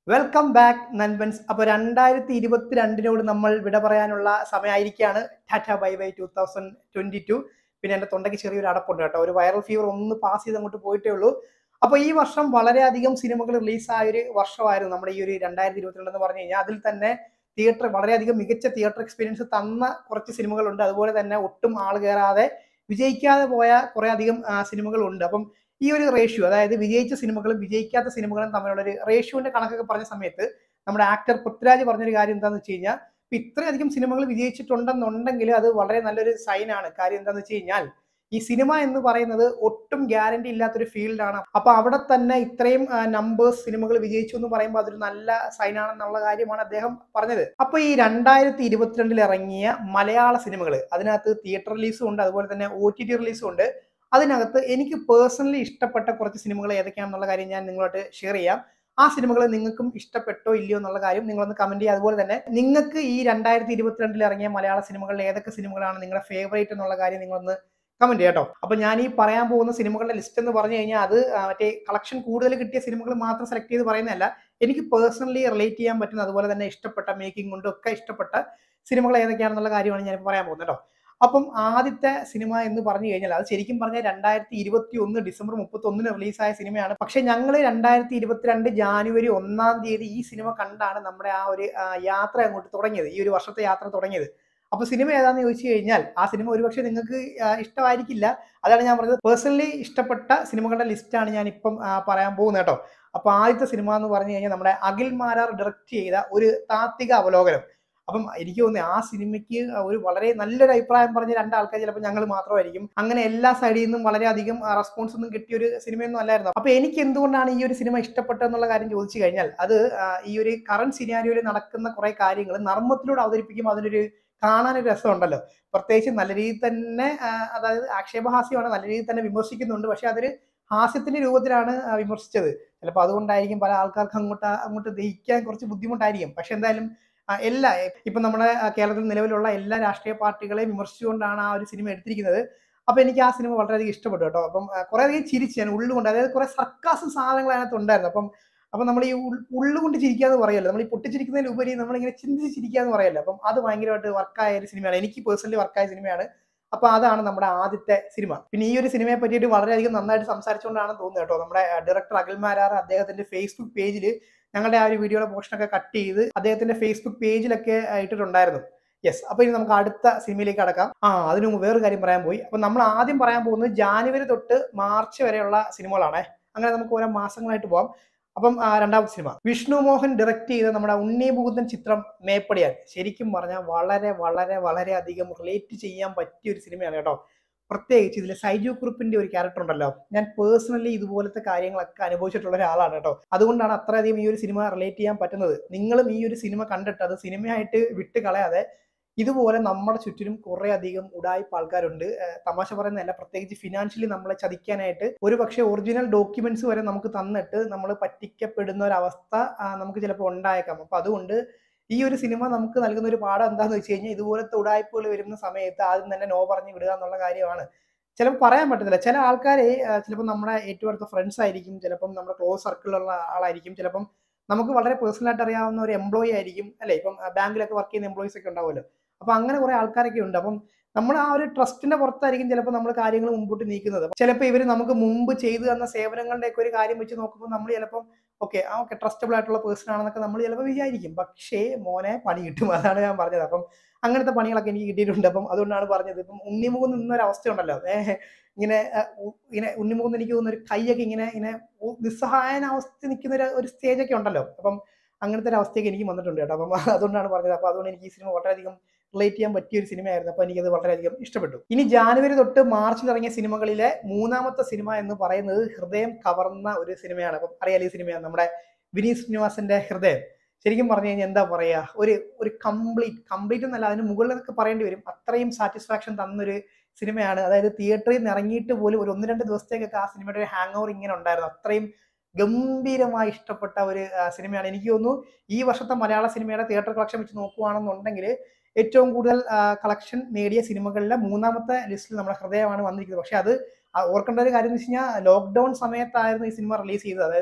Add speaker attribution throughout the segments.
Speaker 1: Welcome back നൻപൻസ് അപ്പോൾ രണ്ടായിരത്തി ഇരുപത്തിരണ്ടിനോട് നമ്മൾ വിട പറയാനുള്ള സമയമായിരിക്കുകയാണ് tata bye bye two thousand twenty two പിന്നെ എൻ്റെ തൊണ്ടയ്ക്ക് ചെറിയൊരു അടപ്പുണ്ട് കേട്ടോ ഒരു വൈറൽ ഫീവർ ഒന്ന് പാസ് ചെയ്ത് അങ്ങോട്ട് പോയിട്ടേ ഉള്ളൂ അപ്പോൾ ഈ വർഷം വളരെയധികം സിനിമകൾ റിലീസായ ഒരു വർഷമായിരുന്നു നമ്മുടെ ഈ ഒരു രണ്ടായിരത്തി ഇരുപത്തിരണ്ട് എന്ന് പറഞ്ഞു കഴിഞ്ഞാൽ അതിൽ തന്നെ തിയേറ്റർ വളരെയധികം മികച്ച തിയേറ്റർ എക്സ്പീരിയൻസ് തന്ന കുറച്ച് സിനിമകളുണ്ട് അതുപോലെ തന്നെ ഒട്ടും ആൾ കയറാതെ വിജയിക്കാതെ പോയ കുറേ അധികം ആ, സിനിമകളുണ്ട് അപ്പം ഈ ഒരു റേഷ്യോ അതായത് വിജയിച്ച സിനിമകളും വിജയിക്കാത്ത സിനിമകളും തമ്മിലുള്ള ഒരു റേഷ്യോന്റെ കണക്കൊക്കെ പറഞ്ഞ സമയത്ത് നമ്മുടെ ആക്ടർ പൃഥ്വിരാജ് പറഞ്ഞൊരു കാര്യം എന്താണെന്ന് വെച്ച് കഴിഞ്ഞാൽ ഇപ്പൊ ഇത്രയധികം സിനിമകൾ വിജയിച്ചിട്ടുണ്ടെന്നുണ്ടെങ്കിൽ അത് വളരെ നല്ലൊരു സൈനാണ് കാര്യം എന്താണെന്ന് വെച്ച് കഴിഞ്ഞാൽ ഈ സിനിമ എന്ന് പറയുന്നത് ഒട്ടും ഗ്യാരണ്ടി ഇല്ലാത്തൊരു ഫീൽഡാണ് അപ്പൊ അവിടെ തന്നെ ഇത്രയും നമ്പേഴ്സ് സിനിമകൾ വിജയിച്ചു എന്ന് പറയുമ്പോൾ അതൊരു നല്ല സൈനാണെന്നുള്ള കാര്യമാണ് അദ്ദേഹം പറഞ്ഞത് അപ്പൊ ഈ രണ്ടായിരത്തി ഇരുപത്തിരണ്ടിൽ ഇറങ്ങിയ മലയാള സിനിമകൾ അതിനകത്ത് തിയേറ്റർ റിലീസും ഉണ്ട് അതുപോലെ തന്നെ ഒ ടി ടി റിലീസും ഉണ്ട് അതിനകത്ത് എനിക്ക് പേഴ്സണലി ഇഷ്ടപ്പെട്ട കുറച്ച് സിനിമകൾ ഏതൊക്കെയാണെന്നുള്ള കാര്യം ഞാൻ നിങ്ങളോട്ട് ഷെയർ ചെയ്യാം ആ സിനിമകൾ നിങ്ങൾക്കും ഇഷ്ടപ്പെട്ടോ ഇല്ലയോ എന്നുള്ള കാര്യം നിങ്ങളൊന്ന് കമന്റ് ചെയ്യുക അതുപോലെ തന്നെ നിങ്ങൾക്ക് ഈ രണ്ടായിരത്തി ഇരുപത്തിരണ്ടിൽ ഇറങ്ങിയ മലയാള സിനിമകളിൽ ഏതൊക്കെ സിനിമകളാണ് നിങ്ങളുടെ ഫേവറേറ്റ് എന്നുള്ള കാര്യം നിങ്ങളൊന്ന് കമന്റ് ചെയ്യാം കേട്ടോ അപ്പൊ ഞാൻ ഈ പറയാൻ പോകുന്ന സിനിമകളുടെ ലിസ്റ്റ് എന്ന് പറഞ്ഞു കഴിഞ്ഞാൽ അത് ആ, മറ്റേ കളക്ഷൻ കൂടുതൽ കിട്ടിയ സിനിമകൾ മാത്രം സെലക്ട് ചെയ്ത് പറയുന്നതല്ല എനിക്ക് പേഴ്സണലി റിലേറ്റ് ചെയ്യാൻ പറ്റുന്ന അതുപോലെ തന്നെ ഇഷ്ടപ്പെട്ട മേക്കിംഗ് കൊണ്ടും ഒക്കെ ഇഷ്ടപ്പെട്ട സിനിമകൾ ഏതൊക്കെയാണെന്നുള്ള കാര്യമാണ് ഞാൻ പറയാൻ പോകുന്നത് കേട്ടോ അപ്പം ആദ്യത്തെ സിനിമ എന്ന് പറഞ്ഞു കഴിഞ്ഞാൽ അത് ശരിക്കും പറഞ്ഞാൽ രണ്ടായിരത്തി ഇരുപത്തി ഒന്ന് ഡിസംബർ മുപ്പത്തി ഒന്നിന് റിലീസായ സിനിമയാണ് പക്ഷെ ഞങ്ങൾ രണ്ടായിരത്തി ഇരുപത്തിരണ്ട് ജാനുവരി ഒന്നാം തീയതി ഈ സിനിമ കണ്ടാണ് നമ്മുടെ ആ ഒരു ആ, യാത്ര അങ്ങോട്ട് തുടങ്ങിയത് ഈ ഒരു വർഷത്തെ യാത്ര തുടങ്ങിയത് അപ്പൊ സിനിമ ഏതാന്ന് ചോദിച്ചു കഴിഞ്ഞാൽ ആ സിനിമ ഒരുപക്ഷെ നിങ്ങൾക്ക് ആ, ഇഷ്ടമായിരിക്കില്ല അതാണ് ഞാൻ പറഞ്ഞത് പേഴ്സണലി ഇഷ്ടപ്പെട്ട സിനിമകളുടെ ലിസ്റ്റാണ് ഞാൻ ഇപ്പം ആ, പറയാൻ പോകുന്നത് കേട്ടോ അപ്പൊ ആദ്യത്തെ സിനിമ എന്ന് പറഞ്ഞു കഴിഞ്ഞാൽ നമ്മുടെ അഖിൽ മാരാർ ഡയറക്റ്റ് ചെയ്ത ഒരു താത്വിക അവലോകനം അപ്പം എനിക്ക് തോന്നുന്നു ആ സിനിമയ്ക്ക് ഒരു വളരെ നല്ലൊരു അഭിപ്രായം പറഞ്ഞ രണ്ടാൾക്കാർ ചിലപ്പോൾ ഞങ്ങൾ മാത്രമായിരിക്കും അങ്ങനെ എല്ലാ സൈഡിൽ നിന്നും വളരെയധികം റെസ്പോൺസ് ഒന്നും കിട്ടിയ ഒരു സിനിമയൊന്നും അല്ലായിരുന്നു അപ്പൊ എനിക്ക് എന്തുകൊണ്ടാണ് ഈ ഒരു സിനിമ ഇഷ്ടപ്പെട്ടതെന്നുള്ള കാര്യം ചോദിച്ചു കഴിഞ്ഞാൽ അത് ആ, ഈ ഒരു കറണ്ട് സിനാരിയോയിൽ നടക്കുന്ന കുറെ കാര്യങ്ങൾ നർമ്മത്തിലൂടെ അവതരിപ്പിക്കുമ്പോൾ അതിനൊരു കാണാനൊരു രസമുണ്ടല്ലോ പ്രത്യേകിച്ച് നല്ല രീതിയിൽ തന്നെ ആ, അതായത് ആക്ഷേപഹാസ്യമാണ് നല്ല രീതിയിൽ തന്നെ വിമർശിക്കുന്നുണ്ട് പക്ഷെ അതൊരു ഹാസ്യത്തിന്റെ രൂപത്തിലാണ് ആ, വിമർശിച്ചത് ചിലപ്പോൾ അതുകൊണ്ടായിരിക്കും പല ആൾക്കാർക്ക് അങ്ങോട്ട് അങ്ങോട്ട് ദഹിക്കാൻ കുറച്ച് ബുദ്ധിമുട്ടായിരിക്കും പക്ഷെ എന്തായാലും ആ, എല്ലാ ഇപ്പൊ നമ്മുടെ ആ, കേരളത്തിൽ നിലവിലുള്ള എല്ലാ രാഷ്ട്രീയ പാർട്ടികളെയും വിമർശിച്ചുകൊണ്ടാണ് ആ ഒരു സിനിമ എടുത്തിരിക്കുന്നത് അപ്പൊ എനിക്ക് ആ സിനിമ വളരെയധികം ഇഷ്ടപ്പെട്ടു കേട്ടോ അപ്പം ആ, കുറെ അധികം ചിരിച്ചു ഞാൻ ഉള്ളുകൊണ്ട് അതായത് കുറെ സർക്കാസ് സാധനങ്ങൾ അതിനകത്ത് ഉണ്ടായിരുന്നു അപ്പം അപ്പം നമ്മൾ ഈ ഉൾ- ഉള്ളുകൊണ്ട് ചിരിക്കുക എന്ന് പറയല്ലോ നമ്മൾ ഈ പൊട്ടിച്ചിരിക്കുന്നതിലുപരി നമ്മളിങ്ങനെ ചിന്തിച്ച് ചിരിക്കുക എന്ന് പറയല്ലോ അപ്പം അത് ഭയങ്കരമായിട്ട് വർക്കായ ഒരു സിനിമയാണ് എനിക്ക് പേഴ്സണലി വർക്കായ സിനിമയാണ് അപ്പൊ അതാണ് നമ്മുടെ ആദ്യത്തെ സിനിമ പിന്നെ ഈ ഒരു സിനിമയെ പറ്റിയിട്ട് വളരെയധികം നന്നായിട്ട് സംസാരിച്ചുകൊണ്ടാണ് തോന്നുന്നത് കേട്ടോ നമ്മുടെ ഡയറക്ടർ അഖിൽ മാരാർ അദ്ദേഹത്തിന്റെ ഫേസ്ബുക്ക് പേജിൽ ഞങ്ങളുടെ ആ ഒരു വീഡിയോയുടെ പോർഷനൊക്കെ കട്ട് ചെയ്ത് അദ്ദേഹത്തിന്റെ ഫേസ്ബുക്ക് പേജിലൊക്കെ ആ, ഇട്ടിട്ടുണ്ടായിരുന്നു യെസ് അപ്പൊ ഇനി നമുക്ക് അടുത്ത സിനിമയിലേക്ക് കടക്കാം ആ അതിനു മുമ്പ് വേറൊരു കാര്യം പറയാൻ പോയി അപ്പൊ നമ്മൾ ആദ്യം പറയാൻ പോകുന്നത് ജാനുവരി തൊട്ട് മാർച്ച് വരെയുള്ള സിനിമകളാണ് അങ്ങനെ നമുക്ക് ഓരോ മാസങ്ങളായിട്ട് പോവാം അപ്പം ആ, രണ്ടാമത്തെ സിനിമ വിഷ്ണു മോഹൻ ഡയറക്ട് ചെയ്ത നമ്മുടെ ഉണ്ണി ഭൂതൻ ചിത്രം മേപ്പടിയാൻ ശരിക്കും പറഞ്ഞാൽ വളരെ വളരെ വളരെ അധികം റിലേറ്റ് ചെയ്യാൻ പറ്റിയ ഒരു സിനിമയാണ് കേട്ടോ പ്രത്യേകിച്ച് ഇതിൽ സൈജു കുറുപ്പിന്റെ ഒരു ക്യാരക്ടർ ഉണ്ടല്ലോ ഞാൻ പേഴ്സണലി ഇതുപോലത്തെ കാര്യങ്ങളൊക്കെ അനുഭവിച്ചിട്ടുള്ള ഒരാളാണ് കേട്ടോ അതുകൊണ്ടാണ് അത്രയധികം ഈ ഒരു സിനിമ റിലേറ്റ് ചെയ്യാൻ പറ്റുന്നത് നിങ്ങളും ഈ ഒരു സിനിമ കണ്ടിട്ട് അത് സിനിമയായിട്ട് വിട്ട് കളയാതെ ഇതുപോലെ നമ്മുടെ ചുറ്റിനും കുറെ അധികം ഉടായ്പ ആൾക്കാരുണ്ട് ഏഹ് തമാശ പറയുന്നതല്ല പ്രത്യേകിച്ച് ഫിനാൻഷ്യലി നമ്മളെ ചതിക്കാനായിട്ട് ഒരു പക്ഷേ ഒറിജിനൽ ഡോക്യുമെന്റ്സ് വരെ നമുക്ക് തന്നിട്ട് നമ്മൾ പറ്റിക്കപ്പെടുന്ന ഒരു അവസ്ഥ ആ, നമുക്ക് ചിലപ്പോൾ ഉണ്ടായേക്കാം അപ്പൊ അതുകൊണ്ട് ഈ ഒരു സിനിമ നമുക്ക് നൽകുന്ന ഒരു പാഠം എന്താണെന്ന് വെച്ച് കഴിഞ്ഞാൽ ഇതുപോലത്തെ ഉടായ്പകൾ വരുന്ന സമയത്ത് ആദ്യം തന്നെ നോ പറഞ്ഞു വിടുക എന്നുള്ള കാര്യമാണ് ചിലപ്പോൾ പറയാൻ പറ്റത്തില്ല ചില ആൾക്കാരെ ചിലപ്പോൾ നമ്മുടെ ഏറ്റവും അടുത്ത ഫ്രണ്ട്സ് ആയിരിക്കും ചിലപ്പം നമ്മുടെ ക്ലോസ് സർക്കിളിലുള്ള ആളായിരിക്കും ചിലപ്പം നമുക്ക് വളരെ പേഴ്സണൽ ആയിട്ട് അറിയാവുന്ന ഒരു എംപ്ലോയി ആയിരിക്കും അല്ലെ ഇപ്പം ബാങ്കിലൊക്കെ വർക്ക് ചെയ്യുന്ന എംപ്ലോയീസ് ഒക്കെ ഉണ്ടാവുമല്ലോ അപ്പൊ അങ്ങനെ കുറെ ആൾക്കാരൊക്കെ ഉണ്ട് അപ്പം നമ്മൾ ആ ഒരു ട്രസ്റ്റിന്റെ പുറത്തായിരിക്കും ചിലപ്പോൾ നമ്മൾ കാര്യങ്ങൾ മുമ്പോട്ട് നീക്കുന്നത് ചിലപ്പോൾ ഇവർ നമുക്ക് മുമ്പ് ചെയ്തു തന്ന സേവനങ്ങളുടെ ഒക്കെ ഒരു കാര്യം വെച്ച് നോക്കുമ്പോൾ നമ്മൾ ചിലപ്പം ഓക്കെ ആ ഓക്കെ ട്രസ്റ്റബിൾ ആയിട്ടുള്ള പേഴ്സൺ ആണെന്നൊക്കെ നമ്മൾ ചിലപ്പോൾ വിചാരിക്കും പക്ഷേ മോനെ പണി കിട്ടും അതാണ് ഞാൻ പറഞ്ഞത് അപ്പം അങ്ങനത്തെ പണികളൊക്കെ എനിക്ക് കിട്ടിയിട്ടുണ്ട് അപ്പം അതുകൊണ്ടാണ് പറഞ്ഞത് ഇപ്പം ഉണ്ണിമുഖം നിന്നൊരു അവസ്ഥ ഉണ്ടല്ലോ ഏഹ് ഇങ്ങനെ ആ, ഉ- ഇങ്ങനെ ഉണ്ണിമുഖം എനിക്ക് തോന്നുന്ന ഒരു കൈയൊക്കെ ഇങ്ങനെ ഇങ്ങനെ ഉ- നിസ്സഹായന അവസ്ഥ നിൽക്കുന്ന ഒരു ഒരു സ്റ്റേജ് ഒക്കെ ഉണ്ടല്ലോ അപ്പം അങ്ങനത്തെ ഒരു അവസ്ഥയൊക്കെ എനിക്ക് വന്നിട്ടുണ്ട് കേട്ടോ അപ്പം അതുകൊണ്ടാണ് പറഞ്ഞത് അപ്പോൾ അതുകൊണ്ട് എനിക്ക് ഈ സിനിമ വളരെയധികം റിലേറ്റ് ചെയ്യാൻ പറ്റിയ ഒരു സിനിമയായിരുന്നു അപ്പോൾ എനിക്കത് വളരെയധികം ഇഷ്ടപ്പെട്ടു ഇനി ജാനുവരി തൊട്ട് മാർച്ചിൽ ഇറങ്ങിയ സിനിമകളിലെ മൂന്നാമത്തെ സിനിമ എന്ന് പറയുന്നത് ഹൃദയം കവർന്ന ഒരു സിനിമയാണ് അപ്പം അറിയാലോ ഈ സിനിമയാണ് നമ്മുടെ വിനീത് ശ്രീനിവാസന്റെ ഹൃദയം ശരിക്കും പറഞ്ഞു കഴിഞ്ഞാൽ എന്താ പറയാ ഒരു ഒരു കംപ്ലീറ്റ് കംപ്ലീറ്റ് എന്നല്ല അതിന് മുകളിലൊക്കെ പറയേണ്ടി വരും അത്രയും സാറ്റിസ്ഫാക്ഷൻ തന്നൊരു സിനിമയാണ് അതായത് തിയേറ്ററിൽ നിന്ന് ഇറങ്ങിയിട്ട് പോലും ഒരു ഒന്ന് രണ്ട് ദിവസത്തേക്കൊക്കെ ആ സിനിമയുടെ ഒരു ഹാങ് ഓവർ ഇങ്ങനെ ഉണ്ടായിരുന്നു അത്രയും ഗംഭീരമായി ഇഷ്ടപ്പെട്ട ഒരു ആ, സിനിമയാണ് എനിക്ക് തോന്നുന്നു ഈ വർഷത്തെ മലയാള സിനിമയുടെ തിയേറ്റർ കളക്ഷൻ വെച്ച് നോക്കുകയാണെന്നുണ്ടെങ്കിൽ ഏറ്റവും കൂടുതൽ കളക്ഷൻ നേടിയ സിനിമകളിലെ മൂന്നാമത്തെ ലിസ്റ്റിൽ നമ്മുടെ ഹൃദയമാണ് വന്നിരിക്കുന്നത് പക്ഷെ അത് ആ ഓർക്കേണ്ട ഒരു കാര്യം എന്ന് വെച്ച് കഴിഞ്ഞാൽ ലോക്ക്ഡൌൺ സമയത്തായിരുന്നു ഈ സിനിമ റിലീസ് ചെയ്തത് അതായത്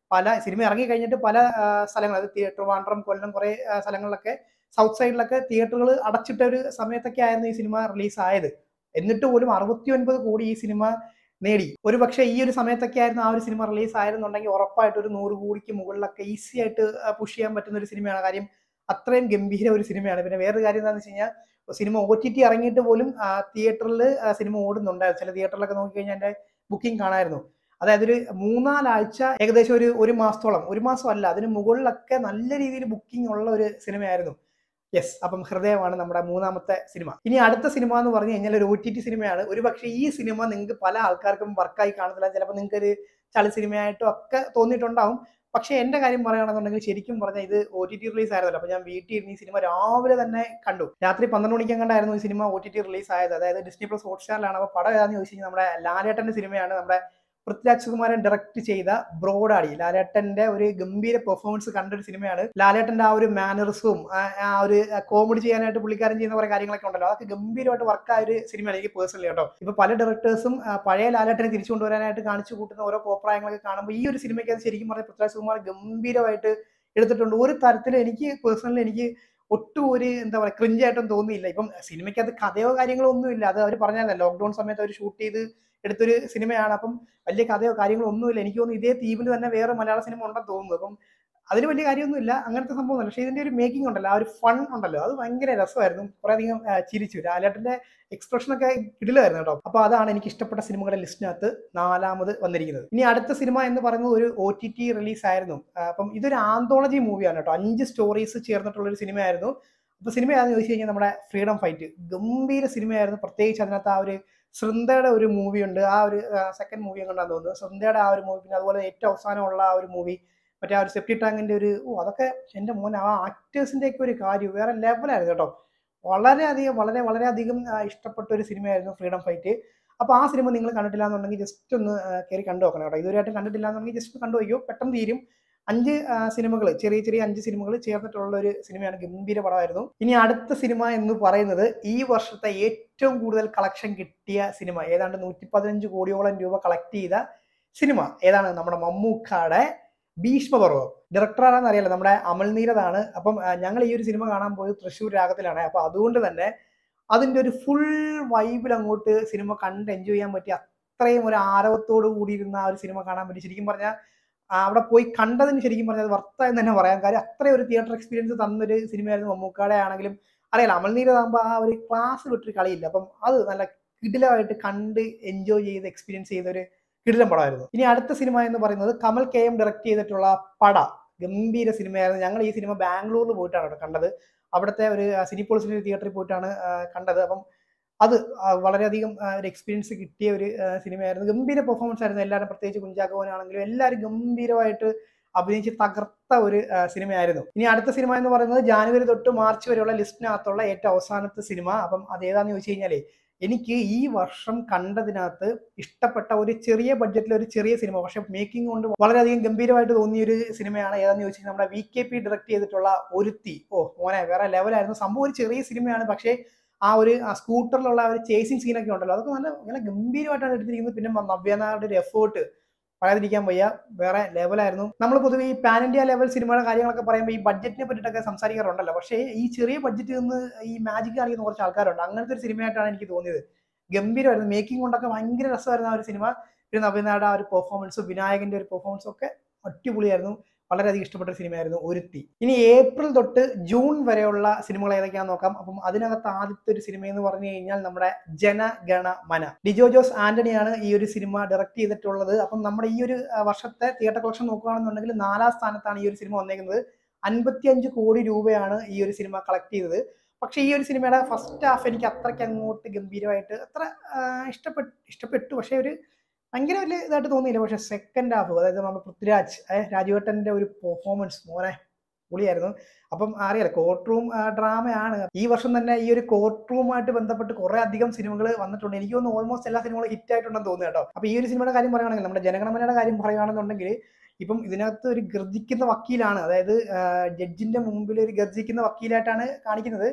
Speaker 1: പല സിനിമ ഇറങ്ങി കഴിഞ്ഞിട്ട് പല ആ, സ്ഥലങ്ങൾ അത് തിയേറ്റർ ട്രിവാൻഡ്രം കൊല്ലം കുറെ ആ, സ്ഥലങ്ങളിലൊക്കെ സൗത്ത് സൈഡിലൊക്കെ തിയേറ്ററുകൾ അടച്ചിട്ട ഒരു സമയത്തൊക്കെ ആയിരുന്നു ഈ സിനിമ റിലീസ് ആയത് എന്നിട്ട് പോലും അറുപത്തി ഒൻപത് കോടി ഈ സിനിമ നേടി ഒരു പക്ഷേ ഈ ഒരു സമയത്തൊക്കെ ആയിരുന്നു ആ ഒരു സിനിമ റിലീസ് ആയിരുന്നുണ്ടെങ്കിൽ ഉറപ്പായിട്ട് ഒരു നൂറ് കോടിക്ക് മുകളിലൊക്കെ ഈസി ആയിട്ട് പുഷ് ചെയ്യാൻ പറ്റുന്ന ഒരു സിനിമയാണ് കാര്യം അത്രയും ഗംഭീര ഒരു സിനിമയാണ് പിന്നെ വേറൊരു കാര്യം എന്താണെന്ന് വെച്ച് കഴിഞ്ഞാൽ സിനിമ ഒ ടി ടി ഇറങ്ങിയിട്ട് പോലും തിയേറ്ററിൽ സിനിമ ഓടുന്നുണ്ടായിരുന്നു ചില തിയേറ്ററിലൊക്കെ നോക്കിക്കഴിഞ്ഞാൽ എൻ്റെ ബുക്കിംഗ് കാണായിരുന്നു അതായത് ഒരു മൂന്നാലാഴ്ച ഏകദേശം ഒരു ഒരു മാസത്തോളം ഒരു മാസം അല്ല അതിന് മുകളിലൊക്കെ നല്ല രീതിയിൽ ബുക്കിംഗ് ഉള്ള ഒരു സിനിമയായിരുന്നു യെസ് അപ്പം ഹൃദയമാണ് നമ്മുടെ മൂന്നാമത്തെ സിനിമ ഇനി അടുത്ത സിനിമ എന്ന് പറഞ്ഞു കഴിഞ്ഞാൽ ഒരു ഒ ടി ടി സിനിമയാണ് ഒരു പക്ഷേ ഈ സിനിമ നിങ്ങൾക്ക് പല ആൾക്കാർക്കും വർക്കായി കാണത്തില്ല ചിലപ്പോൾ നിങ്ങൾക്ക് ഒരു ചളി സിനിമയായിട്ടും ഒക്കെ തോന്നിയിട്ടുണ്ടാവും പക്ഷേ എൻ്റെ കാര്യം പറയുകയാണെന്നുണ്ടെങ്കിൽ ശരിക്കും പറഞ്ഞാൽ ഇത് ഒ ടി ടി റിലീസ് ആയിരുന്നല്ലോ അപ്പോൾ ഞാൻ വീട്ടിൽ ഇരുന്ന് ഈ സിനിമ രാവിലെ തന്നെ കണ്ടു രാത്രി പന്ത്രണ്ട് മണിക്കങ്ങണ്ടായിരുന്നു ഈ സിനിമ ഒ ടി ടി റിലീസ് ആയത് അതായത് ഡിസ്നി പ്ലസ് ഹോട്ട്സ്റ്റാറിലാണ് അപ്പോൾ പടം ഏതാണെന്ന് ചോദിച്ചു കഴിഞ്ഞാൽ നമ്മുടെ ലാലേട്ടൻ്റെ സിനിമയാണ് നമ്മുടെ പൃഥ്വിരാജ് സുകുമാരൻ ഡയറക്ട് ചെയ്ത ബ്രോഡാടി ലാലേട്ടന്റെ ഒരു ഗംഭീര പെർഫോമൻസ് കണ്ട ഒരു സിനിമയാണ് ലാലേട്ടന്റെ ആ ഒരു മാനറിസും ആ ഒരു കോമഡി ചെയ്യാനായിട്ട് പുള്ളിക്കാരൻ ചെയ്യുന്ന കുറെ കാര്യങ്ങളൊക്കെ ഉണ്ടല്ലോ അതൊക്കെ ഗംഭീരമായിട്ട് വർക്ക് ആയ ഒരു സിനിമയാണ് എനിക്ക് പേഴ്സണലി കേട്ടോ ഇപ്പൊ പല ഡയറക്ടേഴ്സും പഴയ ലാലേട്ടനെ തിരിച്ചു കൊണ്ടുവരാനായിട്ട് കാണിച്ചു കൂട്ടുന്ന ഓരോ കോപ്രായങ്ങളൊക്കെ കാണുമ്പോൾ ഈ ഒരു സിനിമയ്ക്ക് അത് ശരിക്കും പറഞ്ഞാൽ പൃഥ്വിരാജ് സുകുമാർ ഗംഭീരമായിട്ട് എടുത്തിട്ടുണ്ട് ഒരു തരത്തിലും എനിക്ക് പേഴ്സണലി എനിക്ക് ഒട്ടും ഒരു എന്താ പറയുക ക്രിഞ്ചായിട്ടൊന്നും തോന്നിയില്ല ഇപ്പം സിനിമയ്ക്കകത്ത് കഥയോ കാര്യങ്ങളോ ഒന്നുമില്ല അത് അവർ പറഞ്ഞാൽ ലോക്ക്ഡൌൺ സമയത്ത് അവർ ഷൂട്ട് ചെയ്ത് എടുത്തൊരു സിനിമയാണ് അപ്പം വലിയ കഥയോ കാര്യങ്ങളോ ഒന്നുമില്ല എനിക്ക് തോന്നുന്നു ഇതേ തീമിൽ തന്നെ വേറെ മലയാള സിനിമ ഉണ്ടെന്ന് തോന്നുന്നു അപ്പം അതിന് വലിയ കാര്യമൊന്നുമില്ല അങ്ങനത്തെ സംഭവമൊന്നുമില്ല പക്ഷേ ഇതിന്റെ ഒരു മേക്കിംഗ് ഉണ്ടല്ലോ ആ ഒരു ഫൺ ഉണ്ടല്ലോ അത് ഭയങ്കര രസമായിരുന്നു കുറെ അധികം ആ, ചിരിച്ചു ലാലേട്ടന്റെ എക്സ്പ്രഷൻ ഒക്കെ കിടിലായിരുന്നു കേട്ടോ അപ്പൊ അതാണ് എനിക്ക് ഇഷ്ടപ്പെട്ട സിനിമകളുടെ ലിസ്റ്റിനകത്ത് നാലാമത് വന്നിരിക്കുന്നത് ഇനി അടുത്ത സിനിമ എന്ന് പറയുന്നത് ഒരു ഒ ടി ടി റിലീസ് ആയിരുന്നു ആ, അപ്പം ഇതൊരു ആന്തോളജി മൂവിയാണ് കേട്ടോ അഞ്ച് സ്റ്റോറീസ് ചേർന്നിട്ടുള്ള ഒരു സിനിമയായിരുന്നു അപ്പൊ സിനിമ ഏതാണെന്ന് ചോദിച്ചു കഴിഞ്ഞാൽ നമ്മുടെ ഫ്രീഡം ഫൈറ്റ് ഗംഭീര സിനിമയായിരുന്നു പ്രത്യേകിച്ച് അതിനകത്ത് ആ ഒരു ശൃന്ദയുടെ ഒരു മൂവി ഉണ്ട് ആ ഒരു സെക്കൻഡ് മൂവി കണ്ടാന്ന് തോന്നുന്നു ശൃന്ദയുടെ ആ ഒരു മൂവി പിന്നെ അതുപോലെ ഏറ്റവും അവസാനമുള്ള ആ ഒരു മൂവി മറ്റേ ആ ഒരു സെപ്റ്റി ടാങ്കിന്റെ ഒരു ഓ അതൊക്കെ എൻ്റെ മോൻ ആ ആക്ടേഴ്സിന്റെ ഒക്കെ ഒരു കാര്യം വേറെ ലെവലായിരുന്നു കേട്ടോ വളരെയധികം വളരെ വളരെയധികം ആ, ഇഷ്ടപ്പെട്ട ഒരു സിനിമയായിരുന്നു ഫ്രീഡം ഫൈറ്റ് അപ്പോൾ ആ സിനിമ നിങ്ങൾ കണ്ടിട്ടില്ല എന്നുണ്ടെങ്കിൽ ജസ്റ്റ് ഒന്ന് കയറി കണ്ടു നോക്കണം കേട്ടോ ഇതുവരെയായിട്ട് കണ്ടിട്ടില്ല എന്നുണ്ടെങ്കിൽ ജസ്റ്റ് കണ്ടു നോക്കിയോ പെട്ടെന്ന് തീരും അഞ്ച് സിനിമകൾ ചെറിയ ചെറിയ അഞ്ച് സിനിമകൾ ചേർന്നിട്ടുള്ള ഒരു സിനിമയാണ് ഗംഭീര പടമായിരുന്നു ഇനി അടുത്ത സിനിമ എന്ന് പറയുന്നത് ഈ വർഷത്തെ ഏറ്റവും കൂടുതൽ കളക്ഷൻ കിട്ടിയ സിനിമ ഏതാണ്ട് നൂറ്റി പതിനഞ്ച് കോടിയോളം രൂപ കളക്ട് ചെയ്ത സിനിമ ഏതാണ് നമ്മുടെ മമ്മൂക്കാടെ ഭീഷ്മപർവം ഡയറക്ടർ ആണെന്ന് അറിയാലോ നമ്മുടെ അമൽ നീരദാണ് അപ്പം ആ, ഞങ്ങൾ ഈ ഒരു സിനിമ കാണാൻ പോയത് തൃശ്ശൂർ രാഗത്തിലാണ് അപ്പൊ അതുകൊണ്ട് തന്നെ അതിന്റെ ഒരു ഫുൾ വൈബിൽ അങ്ങോട്ട് സിനിമ കണ്ട് എൻജോയ് ചെയ്യാൻ പറ്റി അത്രയും ഒരു ആരവത്തോട് കൂടിയിരുന്ന ആ ഒരു സിനിമ കാണാൻ പറ്റി ശരിക്കും പറഞ്ഞാൽ അവിടെ പോയി കണ്ടതിന് ശരിക്കും പറഞ്ഞാൽ അത് വർത്തായെന്ന് തന്നെ പറയാം കാര്യം അത്രയും ഒരു തിയേറ്റർ എക്സ്പീരിയൻസ് തന്നൊരു സിനിമയായിരുന്നു മമ്മൂക്കാടെ ആണെങ്കിലും അറിയാലോ അമൽ നീരതാകുമ്പോൾ ആ ഒരു ക്ലാസ് വിട്ടൊരു കളിയില്ല അപ്പം അത് നല്ല കിടിലമായിട്ട് കണ്ട് എൻജോയ് ചെയ്ത് എക്സ്പീരിയൻസ് ചെയ്ത ഒരു കിടിലം പടമായിരുന്നു ഇനി അടുത്ത സിനിമ എന്ന് പറയുന്നത് കമൽ കെ എം ഡയറക്ട് ചെയ്തിട്ടുള്ള പട ഗംഭീര സിനിമയായിരുന്നു ഞങ്ങൾ ഈ സിനിമ ബാംഗ്ലൂരിൽ പോയിട്ടാണ് കേട്ടോ കണ്ടത് അവിടുത്തെ ഒരു സിനിപോളിസിന്റെ തിയേറ്ററിൽ പോയിട്ടാണ് ആ, കണ്ടത് അപ്പം അത് ആ, വളരെയധികം ആ, ഒരു എക്സ്പീരിയൻസ് കിട്ടിയ ഒരു ആ, സിനിമയായിരുന്നു ഗംഭീര പെർഫോമൻസ് ആയിരുന്നു എല്ലാവരും പ്രത്യേകിച്ച് കുഞ്ചാക്കോനാണെങ്കിലും എല്ലാവരും ഗംഭീരമായിട്ട് അഭിനയിച്ച് തകർത്ത ഒരു ആ, സിനിമയായിരുന്നു ഇനി അടുത്ത സിനിമ എന്ന് പറയുന്നത് ജാനുവരി തൊട്ട് മാർച്ച് വരെയുള്ള ലിസ്റ്റിനകത്തുള്ള ഏറ്റവും അവസാനത്തെ സിനിമ അപ്പം അത് ഏതാന്ന് ചോദിച്ചു കഴിഞ്ഞാലേ എനിക്ക് ഈ വർഷം കണ്ടതിനകത്ത് ഇഷ്ടപ്പെട്ട ഒരു ചെറിയ ബഡ്ജറ്റിലെ ഒരു ചെറിയ സിനിമ പക്ഷെ മേക്കിംഗ് കൊണ്ട് വളരെയധികം ഗംഭീരമായിട്ട് തോന്നിയ ഒരു സിനിമയാണ് ഏതാന്ന് ചോദിച്ചാൽ നമ്മുടെ വി കെ പി ഡയറക്ട് ചെയ്തിട്ടുള്ള ഒരുത്തി ഓ മോനെ വേറെ ലെവലായിരുന്നു സംഭവം ഒരു ചെറിയ സിനിമയാണ് പക്ഷേ ആ ഒരു ആ സ്കൂട്ടറിലുള്ള ആ ഒരു ചേസിങ് സീനൊക്കെ ഉണ്ടല്ലോ അതൊക്കെ നല്ല നല്ല ഗംഭീരമായിട്ടാണ് എടുത്തിരിക്കുന്നത് പിന്നെ നവ്യനാരുടെ ഒരു എഫേർട്ട് പറയാതിരിക്കാൻ വയ്യ വേറെ ലെവലായിരുന്നു നമ്മൾ പൊതുവെ ഈ പാൻ ഇന്ത്യ ലെവൽ സിനിമയുടെ കാര്യങ്ങളൊക്കെ പറയുമ്പോൾ ഈ ബഡ്ജറ്റിനെ പറ്റിയിട്ടൊക്കെ സംസാരിക്കാറുണ്ടല്ലോ പക്ഷേ ഈ ചെറിയ ബഡ്ജറ്റിൽ നിന്ന് ഈ മാജിക് കാണിക്കുന്ന കുറച്ച് ആൾക്കാരുണ്ട് അങ്ങനത്തെ ഒരു സിനിമയായിട്ടാണ് എനിക്ക് തോന്നിയത് ഗംഭീരമായിരുന്നു മേക്കിംഗ് കൊണ്ടൊക്കെ ഭയങ്കര രസമായിരുന്നു ആ ഒരു സിനിമ പിന്നെ നവീനാട് ആ ഒരു പെർഫോമൻസും വിനായകന്റെ ഒരു പെർഫോമൻസും ഒക്കെ അടിപൊളിയായിരുന്നു വളരെയധികം ഇഷ്ടപ്പെട്ട ഒരു സിനിമയായിരുന്നു ഒരുത്തി ഇനി ഏപ്രിൽ തൊട്ട് ജൂൺ വരെയുള്ള സിനിമകൾ ഏതൊക്കെയാണെന്ന് നോക്കാം അപ്പം അതിനകത്ത് ആദ്യത്തെ ഒരു സിനിമ എന്ന് പറഞ്ഞു കഴിഞ്ഞാൽ നമ്മുടെ ജനഗണ മന ഡിജോ ജോസ് ആന്റണിയാണ് ഈ ഒരു സിനിമ ഡയറക്ട് ചെയ്തിട്ടുള്ളത് അപ്പം നമ്മുടെ ഈ ഒരു ആ, വർഷത്തെ തിയേറ്റർ കളക്ഷൻ നോക്കുകയാണെന്നുണ്ടെങ്കിൽ നാലാം സ്ഥാനത്താണ് ഈ ഒരു സിനിമ വന്നേക്കുന്നത് അൻപത്തിയഞ്ച് കോടി രൂപയാണ് ഈ ഒരു സിനിമ കളക്ട് ചെയ്തത് പക്ഷേ ഈ ഒരു സിനിമയുടെ ഫസ്റ്റ് ഹാഫ് എനിക്ക് അത്രയ്ക്ക് അങ്ങോട്ട് ഗംഭീരമായിട്ട് അത്ര ആ, ഇഷ്ടപ്പെട്ടു ഇഷ്ടപ്പെട്ടു പക്ഷേ ഒരു ഭയങ്കര വലിയ ഇതായിട്ട് തോന്നിയില്ല പക്ഷെ സെക്കൻഡ് ഹാഫ് അതായത് നമ്മുടെ പൃഥ്വിരാജ് ഏഹ് രാജുവേട്ടന്റെ ഒരു പെർഫോമൻസ് മോനെ പൊളിയായിരുന്നു അപ്പം അറിയാലോ കോർട്ട് റൂം ഡ്രാമയാണ് ഈ വർഷം തന്നെ ഈ ഒരു കോർട്ട് റൂമായിട്ട് ബന്ധപ്പെട്ട് കുറെ അധികം സിനിമകൾ വന്നിട്ടുണ്ട് എനിക്ക് തോന്നുന്നു ഓൾമോസ്റ്റ് എല്ലാ സിനിമകളും ഹിറ്റ് ആയിട്ടുണ്ടെന്ന് തോന്നുന്നു കേട്ടോ അപ്പൊ ഈ ഒരു സിനിമയുടെ കാര്യം പറയുകയാണെങ്കിൽ നമ്മുടെ ജനഗണമനയുടെ കാര്യം പറയുകയാണെന്നുണ്ടെങ്കിൽ ഇപ്പം ഇതിനകത്ത് ഒരു ഗർജിക്കുന്ന വക്കീലാണ് അതായത് ജഡ്ജിന്റെ മുമ്പിൽ ഒരു ഗർജിക്കുന്ന വക്കീലായിട്ടാണ് കാണിക്കുന്നത്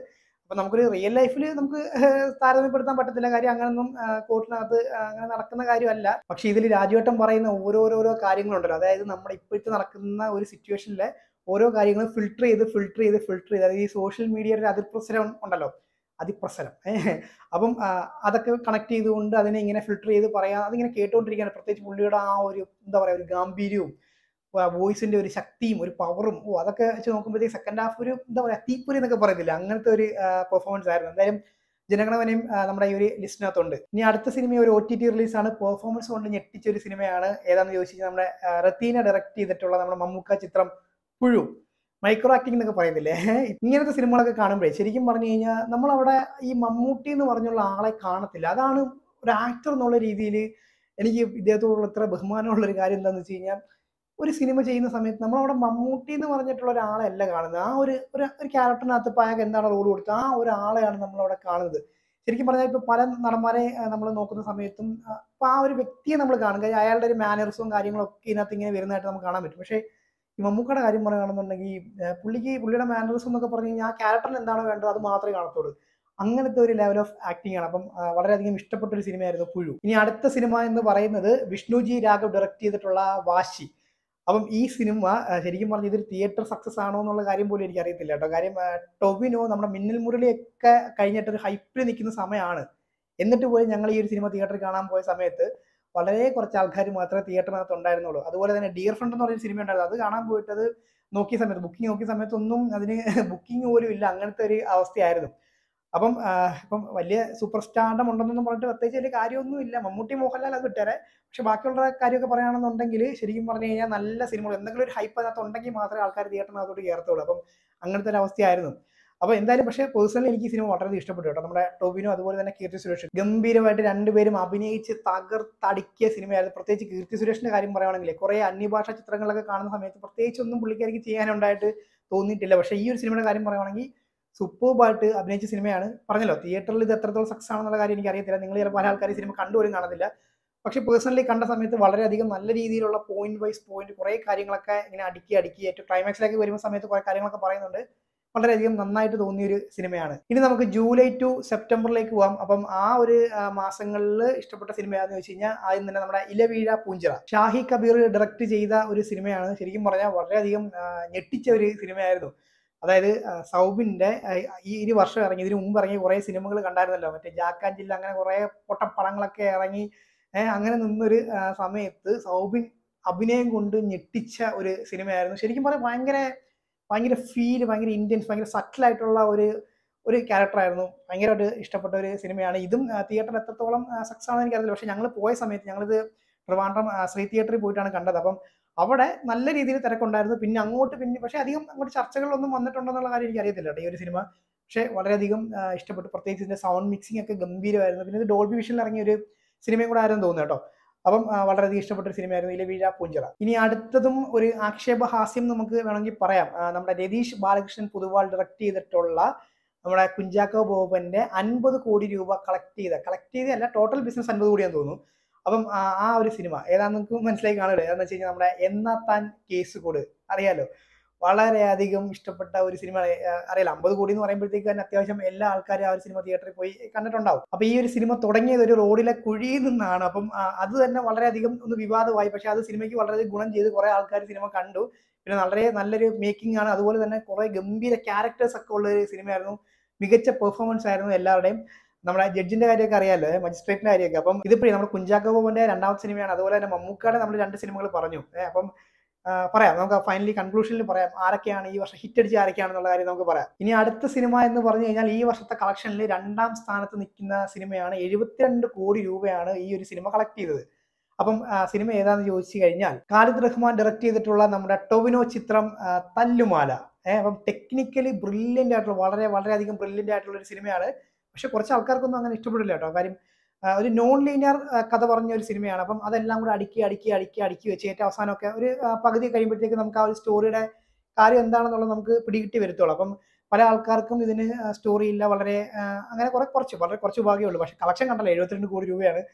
Speaker 1: അപ്പൊ നമുക്കൊരു റിയൽ ലൈഫിൽ നമുക്ക് ഏഹ്, താരതമ്യപ്പെടുത്താൻ പറ്റത്തില്ല കാര്യം അങ്ങനൊന്നും കോർട്ടിനകത്ത് അങ്ങനെ നടക്കുന്ന കാര്യമല്ല പക്ഷെ ഇതിൽ രാജുവേട്ടൻ പറയുന്ന ഓരോരോരോ കാര്യങ്ങളുണ്ടല്ലോ അതായത് നമ്മുടെ ഇപ്പോഴത്തെ നടക്കുന്ന ഒരു സിറ്റുവേഷനിലെ ഓരോ കാര്യങ്ങളും ഫിൽട്ടർ ചെയ്ത് ഫിൽട്ടർ ചെയ്ത് ഫിൽട്ടർ ചെയ്ത് അതായത് ഈ സോഷ്യൽ മീഡിയയുടെ ഒരു അതിപ്രസരം ഉണ്ടല്ലോ അതിപ്രസരം ഏഹ്. അപ്പം ആ, അതൊക്കെ കണക്ട് ചെയ്തുകൊണ്ട് അതിനെ ഇങ്ങനെ ഫിൽട്ടർ ചെയ്ത് പറയാം അതിങ്ങനെ കേട്ടുകൊണ്ടിരിക്കുകയാണ് പ്രത്യേകിച്ച് പുള്ളിയുടെ ആ ഒരു എന്താ പറയുക ഒരു ഗാംഭീര്യവും വോയിസിന്റെ ഒരു ശക്തിയും ഒരു പവറും ഓ അതൊക്കെ വെച്ച് നോക്കുമ്പോഴത്തേക്ക് സെക്കൻഡ് ഹാഫ് ഒരു എന്താ പറയുക തീപ്പൊരി എന്നൊക്കെ പറയത്തില്ല അങ്ങനത്തെ ഒരു പെർഫോമൻസ് ആയിരുന്നു എന്തായാലും ജനഗണമനയും ആ, നമ്മുടെ ഈ ഒരു ലിസ്റ്റിനകത്തുണ്ട് ഇനി അടുത്ത സിനിമ ഒരു ഒ ടി ടി റിലീസാണ് പെർഫോമൻസ് കൊണ്ട് ഞെട്ടിച്ച ഒരു സിനിമയാണ് ഏതാണെന്ന് ചോദിച്ചു കഴിഞ്ഞാൽ നമ്മുടെ ആ, റത്തീന ഡയറക്ട് ചെയ്തിട്ടുള്ള നമ്മുടെ മമ്മൂക്ക ചിത്രം പുഴു മൈക്രോ ആക്ടിംഗ് എന്നൊക്കെ പറയുന്നില്ലേ ഇങ്ങനത്തെ സിനിമകളൊക്കെ കാണുമ്പോഴേ ശരിക്കും പറഞ്ഞു കഴിഞ്ഞാൽ നമ്മളവിടെ ഈ മമ്മൂട്ടി എന്ന് പറഞ്ഞുള്ള ആളെ കാണത്തില്ല അതാണ് ഒരു ആക്ടർ എന്നുള്ള രീതിയിൽ എനിക്ക് ഇദ്ദേഹത്തോടുള്ള ഇത്ര ബഹുമാനമുള്ള ഒരു കാര്യം എന്താണെന്ന് വെച്ച് കഴിഞ്ഞാൽ ഒരു സിനിമ ചെയ്യുന്ന സമയത്ത് നമ്മളവിടെ മമ്മൂട്ടി എന്ന് പറഞ്ഞിട്ടുള്ള ഒരാളല്ല കാണുന്നത് ആ ഒരു ഒരു ഒരു ക്യാരക്ടറിനകത്ത് ഇപ്പോൾ അയാൾക്ക് എന്താണ് റോൾ കൊടുത്തത് ആ ഒരാളെയാണ് നമ്മളവിടെ കാണുന്നത് ശരിക്കും പറഞ്ഞാൽ ഇപ്പോൾ പല നടന്മാരെ നമ്മൾ നോക്കുന്ന സമയത്തും അപ്പോൾ ആ ഒരു വ്യക്തിയെ നമ്മൾ കാണും കാര്യം അയാളുടെ ഒരു മാനറിസവും കാര്യങ്ങളൊക്കെ ഇതിനകത്ത് ഇങ്ങനെ വരുന്നതായിട്ട് നമുക്ക് കാണാൻ പറ്റും പക്ഷേ ഈ മമ്മൂക്കയുടെ കാര്യം പറയുകയാണെന്നുണ്ടെങ്കിൽ ഏഹ് പുള്ളിക്ക് പുള്ളിയുടെ മാനറിസം എന്നൊക്കെ പറഞ്ഞു കഴിഞ്ഞാൽ ആ ക്യാരക്ടറിന് എന്താണോ വേണ്ടത് അത് മാത്രമേ കാണത്തുള്ളൂ അങ്ങനത്തെ ഒരു ലെവൽ ഓഫ് ആക്ടിംഗ് ആണ് അപ്പം ആ, വളരെയധികം ഇഷ്ടപ്പെട്ട ഒരു സിനിമയായിരുന്നു പുഴു ഇനി അടുത്ത സിനിമ എന്ന് പറയുന്നത് വിഷ്ണുജി രാഘവ് ഡയറക്ട് ചെയ്തിട്ടുള്ള വാശി അപ്പം ഈ സിനിമ ആ, ശരിക്കും പറഞ്ഞ ഇതൊരു തിയേറ്റർ സക്സസ് ആണോ എന്നുള്ള കാര്യം പോലും എനിക്ക് അറിയത്തില്ല കേട്ടോ കാര്യം ആ, ടൊവിനോ നമ്മുടെ മിന്നൽ മുരളിയൊക്കെ കഴിഞ്ഞിട്ട് ഒരു ഹൈപ്പിൽ നിൽക്കുന്ന സമയമാണ് എന്നിട്ട് പോലും ഞങ്ങൾ ഈ ഒരു സിനിമ തിയേറ്ററിൽ കാണാൻ പോയ സമയത്ത് വളരെ കുറച്ച് ആൾക്കാർ മാത്രമേ തിയേറ്ററിനകത്ത് ഉണ്ടായിരുന്നുള്ളൂ അതുപോലെ തന്നെ ഡിയർ ഫ്രണ്ട് എന്ന് പറയുന്ന സിനിമ ഉണ്ടായിരുന്നു അത് കാണാൻ പോയിട്ടത് നോക്കിയ സമയത്ത് ബുക്കിംഗ് നോക്കിയ സമയത്തൊന്നും അതിന് ബുക്കിംഗ് പോലും ഇല്ല അങ്ങനത്തെ ഒരു അവസ്ഥയായിരുന്നു അപ്പം ആ, ഇപ്പം വലിയ സൂപ്പർ സ്റ്റാർഡം ഉണ്ടെന്നൊന്നും പറഞ്ഞിട്ട് പ്രത്യേകിച്ച് വലിയ കാര്യമൊന്നും ഇല്ല മമ്മൂട്ടി മോഹൻലാൽ അത് വിട്ടേരെ പക്ഷെ ബാക്കിയുള്ള കാര്യമൊക്കെ പറയുകയാണെന്നുണ്ടെങ്കിൽ ശരിക്കും പറഞ്ഞു കഴിഞ്ഞാൽ നല്ല സിനിമകൾ എന്തെങ്കിലും ഒരു ഹൈപ്പ് അതിനകത്ത് ഉണ്ടെങ്കിൽ മാത്രമേ ആൾക്കാർ തിയേറ്ററിനകത്തോട്ട് കയറത്തുള്ളൂ അപ്പം അങ്ങനത്തെ ഒരു അവസ്ഥയായിരുന്നു അപ്പോൾ എന്തായാലും പക്ഷേ പേഴ്സണലി എനിക്ക് ഈ സിനിമ വളരെയധികം ഇഷ്ടപ്പെട്ടു കേട്ടോ നമ്മുടെ ടൊവിനോ അതുപോലെ തന്നെ കീർത്തി സുരേഷ് ഗംഭീരമായിട്ട് രണ്ടുപേരും അഭിനയിച്ച് തകർത്തടിക്കിയ സിനിമയായിരുന്നു പ്രത്യേകിച്ച് കീർത്തി സുരേഷിന്റെ കാര്യം പറയുകയാണെങ്കിൽ കുറേ അന്യഭാഷാ ചിത്രങ്ങളൊക്കെ കാണുന്ന സമയത്ത് പ്രത്യേകിച്ച് ഒന്നും പുള്ളിക്കാരിക്ക് ചെയ്യാനുണ്ടായിട്ട് തോന്നിയിട്ടില്ല പക്ഷേ ഈ ഒരു സിനിമയുടെ കാര്യം പറയുകയാണെങ്കിൽ സൂപ്പർബായിട്ട് അഭിനയിച്ച സിനിമയാണ് പറഞ്ഞല്ലോ തിയേറ്ററിൽ ഇത് എത്രത്തോളം സക്സസ് ആണെന്നുള്ള കാര്യം എനിക്ക് അറിയത്തില്ല നിങ്ങൾ ചിലപ്പോൾ പല ആൾക്കാർ സിനിമ കണ്ടുപോലും കാണത്തില്ല പക്ഷേ പേഴ്സണലി കണ്ട സമയത്ത് വളരെയധികം നല്ല രീതിയിലുള്ള പോയിന്റ് വൈസ് പോയിന്റ് കുറേ കാര്യങ്ങളൊക്കെ ഇങ്ങനെ അടുക്കി അടുക്കി ഏറ്റവും ക്ലൈമാക്സിലേക്ക് വരുന്ന സമയത്ത് കുറേ കാര്യങ്ങളൊക്കെ പറയുന്നുണ്ട് വളരെയധികം നന്നായിട്ട് തോന്നിയ ഒരു സിനിമയാണ് ഇനി നമുക്ക് ജൂലൈ ടു സെപ്റ്റംബറിലേക്ക് പോവാം അപ്പം ആ ഒരു മാസങ്ങളിൽ ഇഷ്ടപ്പെട്ട സിനിമ ഏതാണെന്ന് വെച്ച് കഴിഞ്ഞാൽ ആദ്യം തന്നെ നമ്മുടെ ഇലവീഴ പൂഞ്ചിറ ഷാഹി കബീർ ഡയറക്ട് ചെയ്ത ഒരു സിനിമയാണ് ശരിക്കും പറഞ്ഞാൽ വളരെയധികം ആ, ഞെട്ടിച്ച ഒരു സിനിമയായിരുന്നു അതായത് ആ, സൗബിന്റെ ആ, ഈ ഒരു വർഷം ഇറങ്ങി ഇതിനു മുമ്പ് ഇറങ്ങിയ കുറേ സിനിമകൾ കണ്ടായിരുന്നല്ലോ മറ്റേ ജാക്കാൻ ജില്ല അങ്ങനെ കുറേ പൊട്ടപ്പടങ്ങളൊക്കെ ഇറങ്ങി ഏഹ് അങ്ങനെ നിന്നൊരു ആ, സമയത്ത് സൗബിൻ അഭിനയം കൊണ്ട് ഞെട്ടിച്ച ഒരു സിനിമയായിരുന്നു ശരിക്കും പറഞ്ഞാൽ ഭയങ്കര ഭയങ്കര ഫീൽ ഭയങ്കര ഇന്റൻസ് ഭയങ്കര സട്ടിലായിട്ടുള്ള ഒരു ഒരു ക്യാരക്ടറായിരുന്നു ഭയങ്കരമായിട്ട് ഇഷ്ടപ്പെട്ട ഒരു സിനിമയാണ് ഇതും തിയേറ്ററിൽ എത്രത്തോളം സക്സസ് ആണെന്ന് എനിക്കറിയില്ല പക്ഷെ ഞങ്ങൾ പോയ സമയത്ത് ഞങ്ങളിത് ട്രിവാൻഡ്രം ആ, ശ്രീ തിയേറ്ററിൽ പോയിട്ടാണ് കണ്ടത് അപ്പം അവിടെ നല്ല രീതിയിൽ തിരക്കുണ്ടായിരുന്നു പിന്നെ അങ്ങോട്ട് പിന്നെ പക്ഷേ അധികം അങ്ങോട്ട് ചർച്ചകളൊന്നും വന്നിട്ടുണ്ടെന്നുള്ള കാര്യം എനിക്ക് അറിയത്തില്ല കേട്ടോ ഈ ഒരു സിനിമ പക്ഷേ വളരെയധികം ആ, ഇഷ്ടപ്പെട്ടു പ്രത്യേകിച്ച് ഇതിന്റെ സൗണ്ട് മിക്സിംഗ് ഒക്കെ ഗംഭീരമായിരുന്നു പിന്നെ ഇത് ഡോൾബി വിഷനിൽ ഇറങ്ങിയ ഒരു സിനിമയും കൂടെ ആയിരുന്നു തോന്നുന്നു കേട്ടോ അപ്പം ആ, വളരെയധികം ഇഷ്ടപ്പെട്ട ഒരു സിനിമയായിരുന്നു ഇതിലെ വീഴ പൂഞ്ചിറ ഇനി അടുത്തതും ഒരു ആക്ഷേപഹാസ്യം നമുക്ക് വേണമെങ്കിൽ പറയാം ആ, നമ്മുടെ രതീഷ് ബാലകൃഷ്ണൻ പൊതുവാൾ ഡയറക്ട് ചെയ്തിട്ടുള്ള നമ്മുടെ കുഞ്ചാക്കോ ബോബന്റെ അൻപത് കോടി രൂപ കളക്ട് ചെയ്ത കളക്ട് ചെയ്തല്ല ടോട്ടൽ ബിസിനസ് അൻപത് കോടിയാന്ന് തോന്നുന്നു അപ്പം ആ ആ ഒരു സിനിമ ഏതാണെന്ന് നിങ്ങൾക്ക് മനസ്സിലായി കാണുക ഏതാണെന്ന് വെച്ച് കഴിഞ്ഞാൽ നമ്മുടെ എന്നാ താൻ കേസ് കോഡ് അറിയാലോ വളരെയധികം ഇഷ്ടപ്പെട്ട ഒരു സിനിമ അറിയാലോ അമ്പത് കോടി എന്ന് പറയുമ്പോഴത്തേക്ക് തന്നെ അത്യാവശ്യം എല്ലാ ആൾക്കാരും ആ ഒരു സിനിമ തിയേറ്ററിൽ പോയി കണ്ടിട്ടുണ്ടാവും അപ്പൊ ഈ ഒരു സിനിമ തുടങ്ങിയത് ഒരു റോഡിലെ കുഴിയിൽ നിന്നാണ് അപ്പം ആ, അത് തന്നെ വളരെയധികം ഒന്ന് വിവാദമായി പക്ഷെ അത് സിനിമയ്ക്ക് വളരെയധികം ഗുണം ചെയ്ത് കുറെ ആൾക്കാർ സിനിമ കണ്ടു പിന്നെ വളരെ നല്ലൊരു മേക്കിംഗ് ആണ് അതുപോലെ തന്നെ കുറെ ഗംഭീര ക്യാരക്ടേഴ്സ് ഒക്കെ ഉള്ള ഒരു സിനിമയായിരുന്നു മികച്ച പെർഫോമൻസ് ആയിരുന്നു എല്ലാവരുടെയും നമ്മുടെ ജഡ്ജിന്റെ കാര്യമൊക്കെ അറിയാലോ മജിസ്ട്രേറ്റിന്റെ കാര്യമൊക്കെ അപ്പം ഇതിപ്പോഴേ നമ്മുടെ കുഞ്ചാക്കോ ബോബന്റെ രണ്ടാമത്തെ സിനിമയാണ് അതുപോലെ തന്നെ മമ്മൂക്കാടെ നമ്മൾ രണ്ട് സിനിമകൾ പറഞ്ഞു ഏ, അപ്പം ആ, പറയാം നമുക്ക് ഫൈനലി കൺക്ലൂഷനിൽ പറയാം ആരൊക്കെയാണ് ഈ വർഷം ഹിറ്റ് അടിച്ച ആരൊക്കെയാണെന്നുള്ള കാര്യം നമുക്ക് പറയാം ഇനി അടുത്ത സിനിമ എന്ന് പറഞ്ഞു കഴിഞ്ഞാൽ ഈ വർഷത്തെ കളക്ഷനിൽ രണ്ടാം സ്ഥാനത്ത് നിൽക്കുന്ന സിനിമയാണ് എഴുപത്തിരണ്ട് കോടി രൂപയാണ് ഈ ഒരു സിനിമ കളക്ട് ചെയ്തത് അപ്പം ആ, സിനിമ ഏതാന്ന് ചോദിച്ചു കഴിഞ്ഞാൽ ഖാലിദ് റഹ്മാൻ ഡയറക്ട് ചെയ്തിട്ടുള്ള നമ്മുടെ ടൊവിനോ ചിത്രം ആ, തല്ലുമാല ഏഹ് അപ്പം ടെക്നിക്കലി ബ്രില്യൻ്റ് ആയിട്ടുള്ള വളരെ വളരെയധികം ബ്രില്യൻ്റ് ആയിട്ടുള്ള ഒരു സിനിമയാണ് പക്ഷെ കുറച്ച് ആൾക്കാർക്കൊന്നും അങ്ങനെ ഇഷ്ടപ്പെടില്ല കേട്ടോ കാര്യം ആ, ഒരു നോൺ ലീനിയർ കഥ പറഞ്ഞ ഒരു സിനിമയാണ് അപ്പം അതെല്ലാം കൂടെ അടുക്കി അടുക്കി അടുക്കി അടുക്കി വെച്ച് ഏറ്റവും അവസാനമൊക്കെ ഒരു ആ, പകുതി കഴിയുമ്പോഴത്തേക്ക് നമുക്ക് ആ ഒരു സ്റ്റോറിയുടെ കാര്യം എന്താണെന്നുള്ളത് നമുക്ക് പിടികിട്ടി വരുത്തുള്ളൂ അപ്പം പല ആൾക്കാർക്കും ഇതിന് സ്റ്റോറി ഇല്ല വളരെ ആ, അങ്ങനെ കുറെ കുറച്ച് വളരെ കുറച്ച് ഭാഗ്യമേ ഉള്ളൂ പക്ഷെ കളക്ഷൻ കണ്ടല്ലോ എഴുപത്തിരണ്ട് കോടി രൂപയാണ്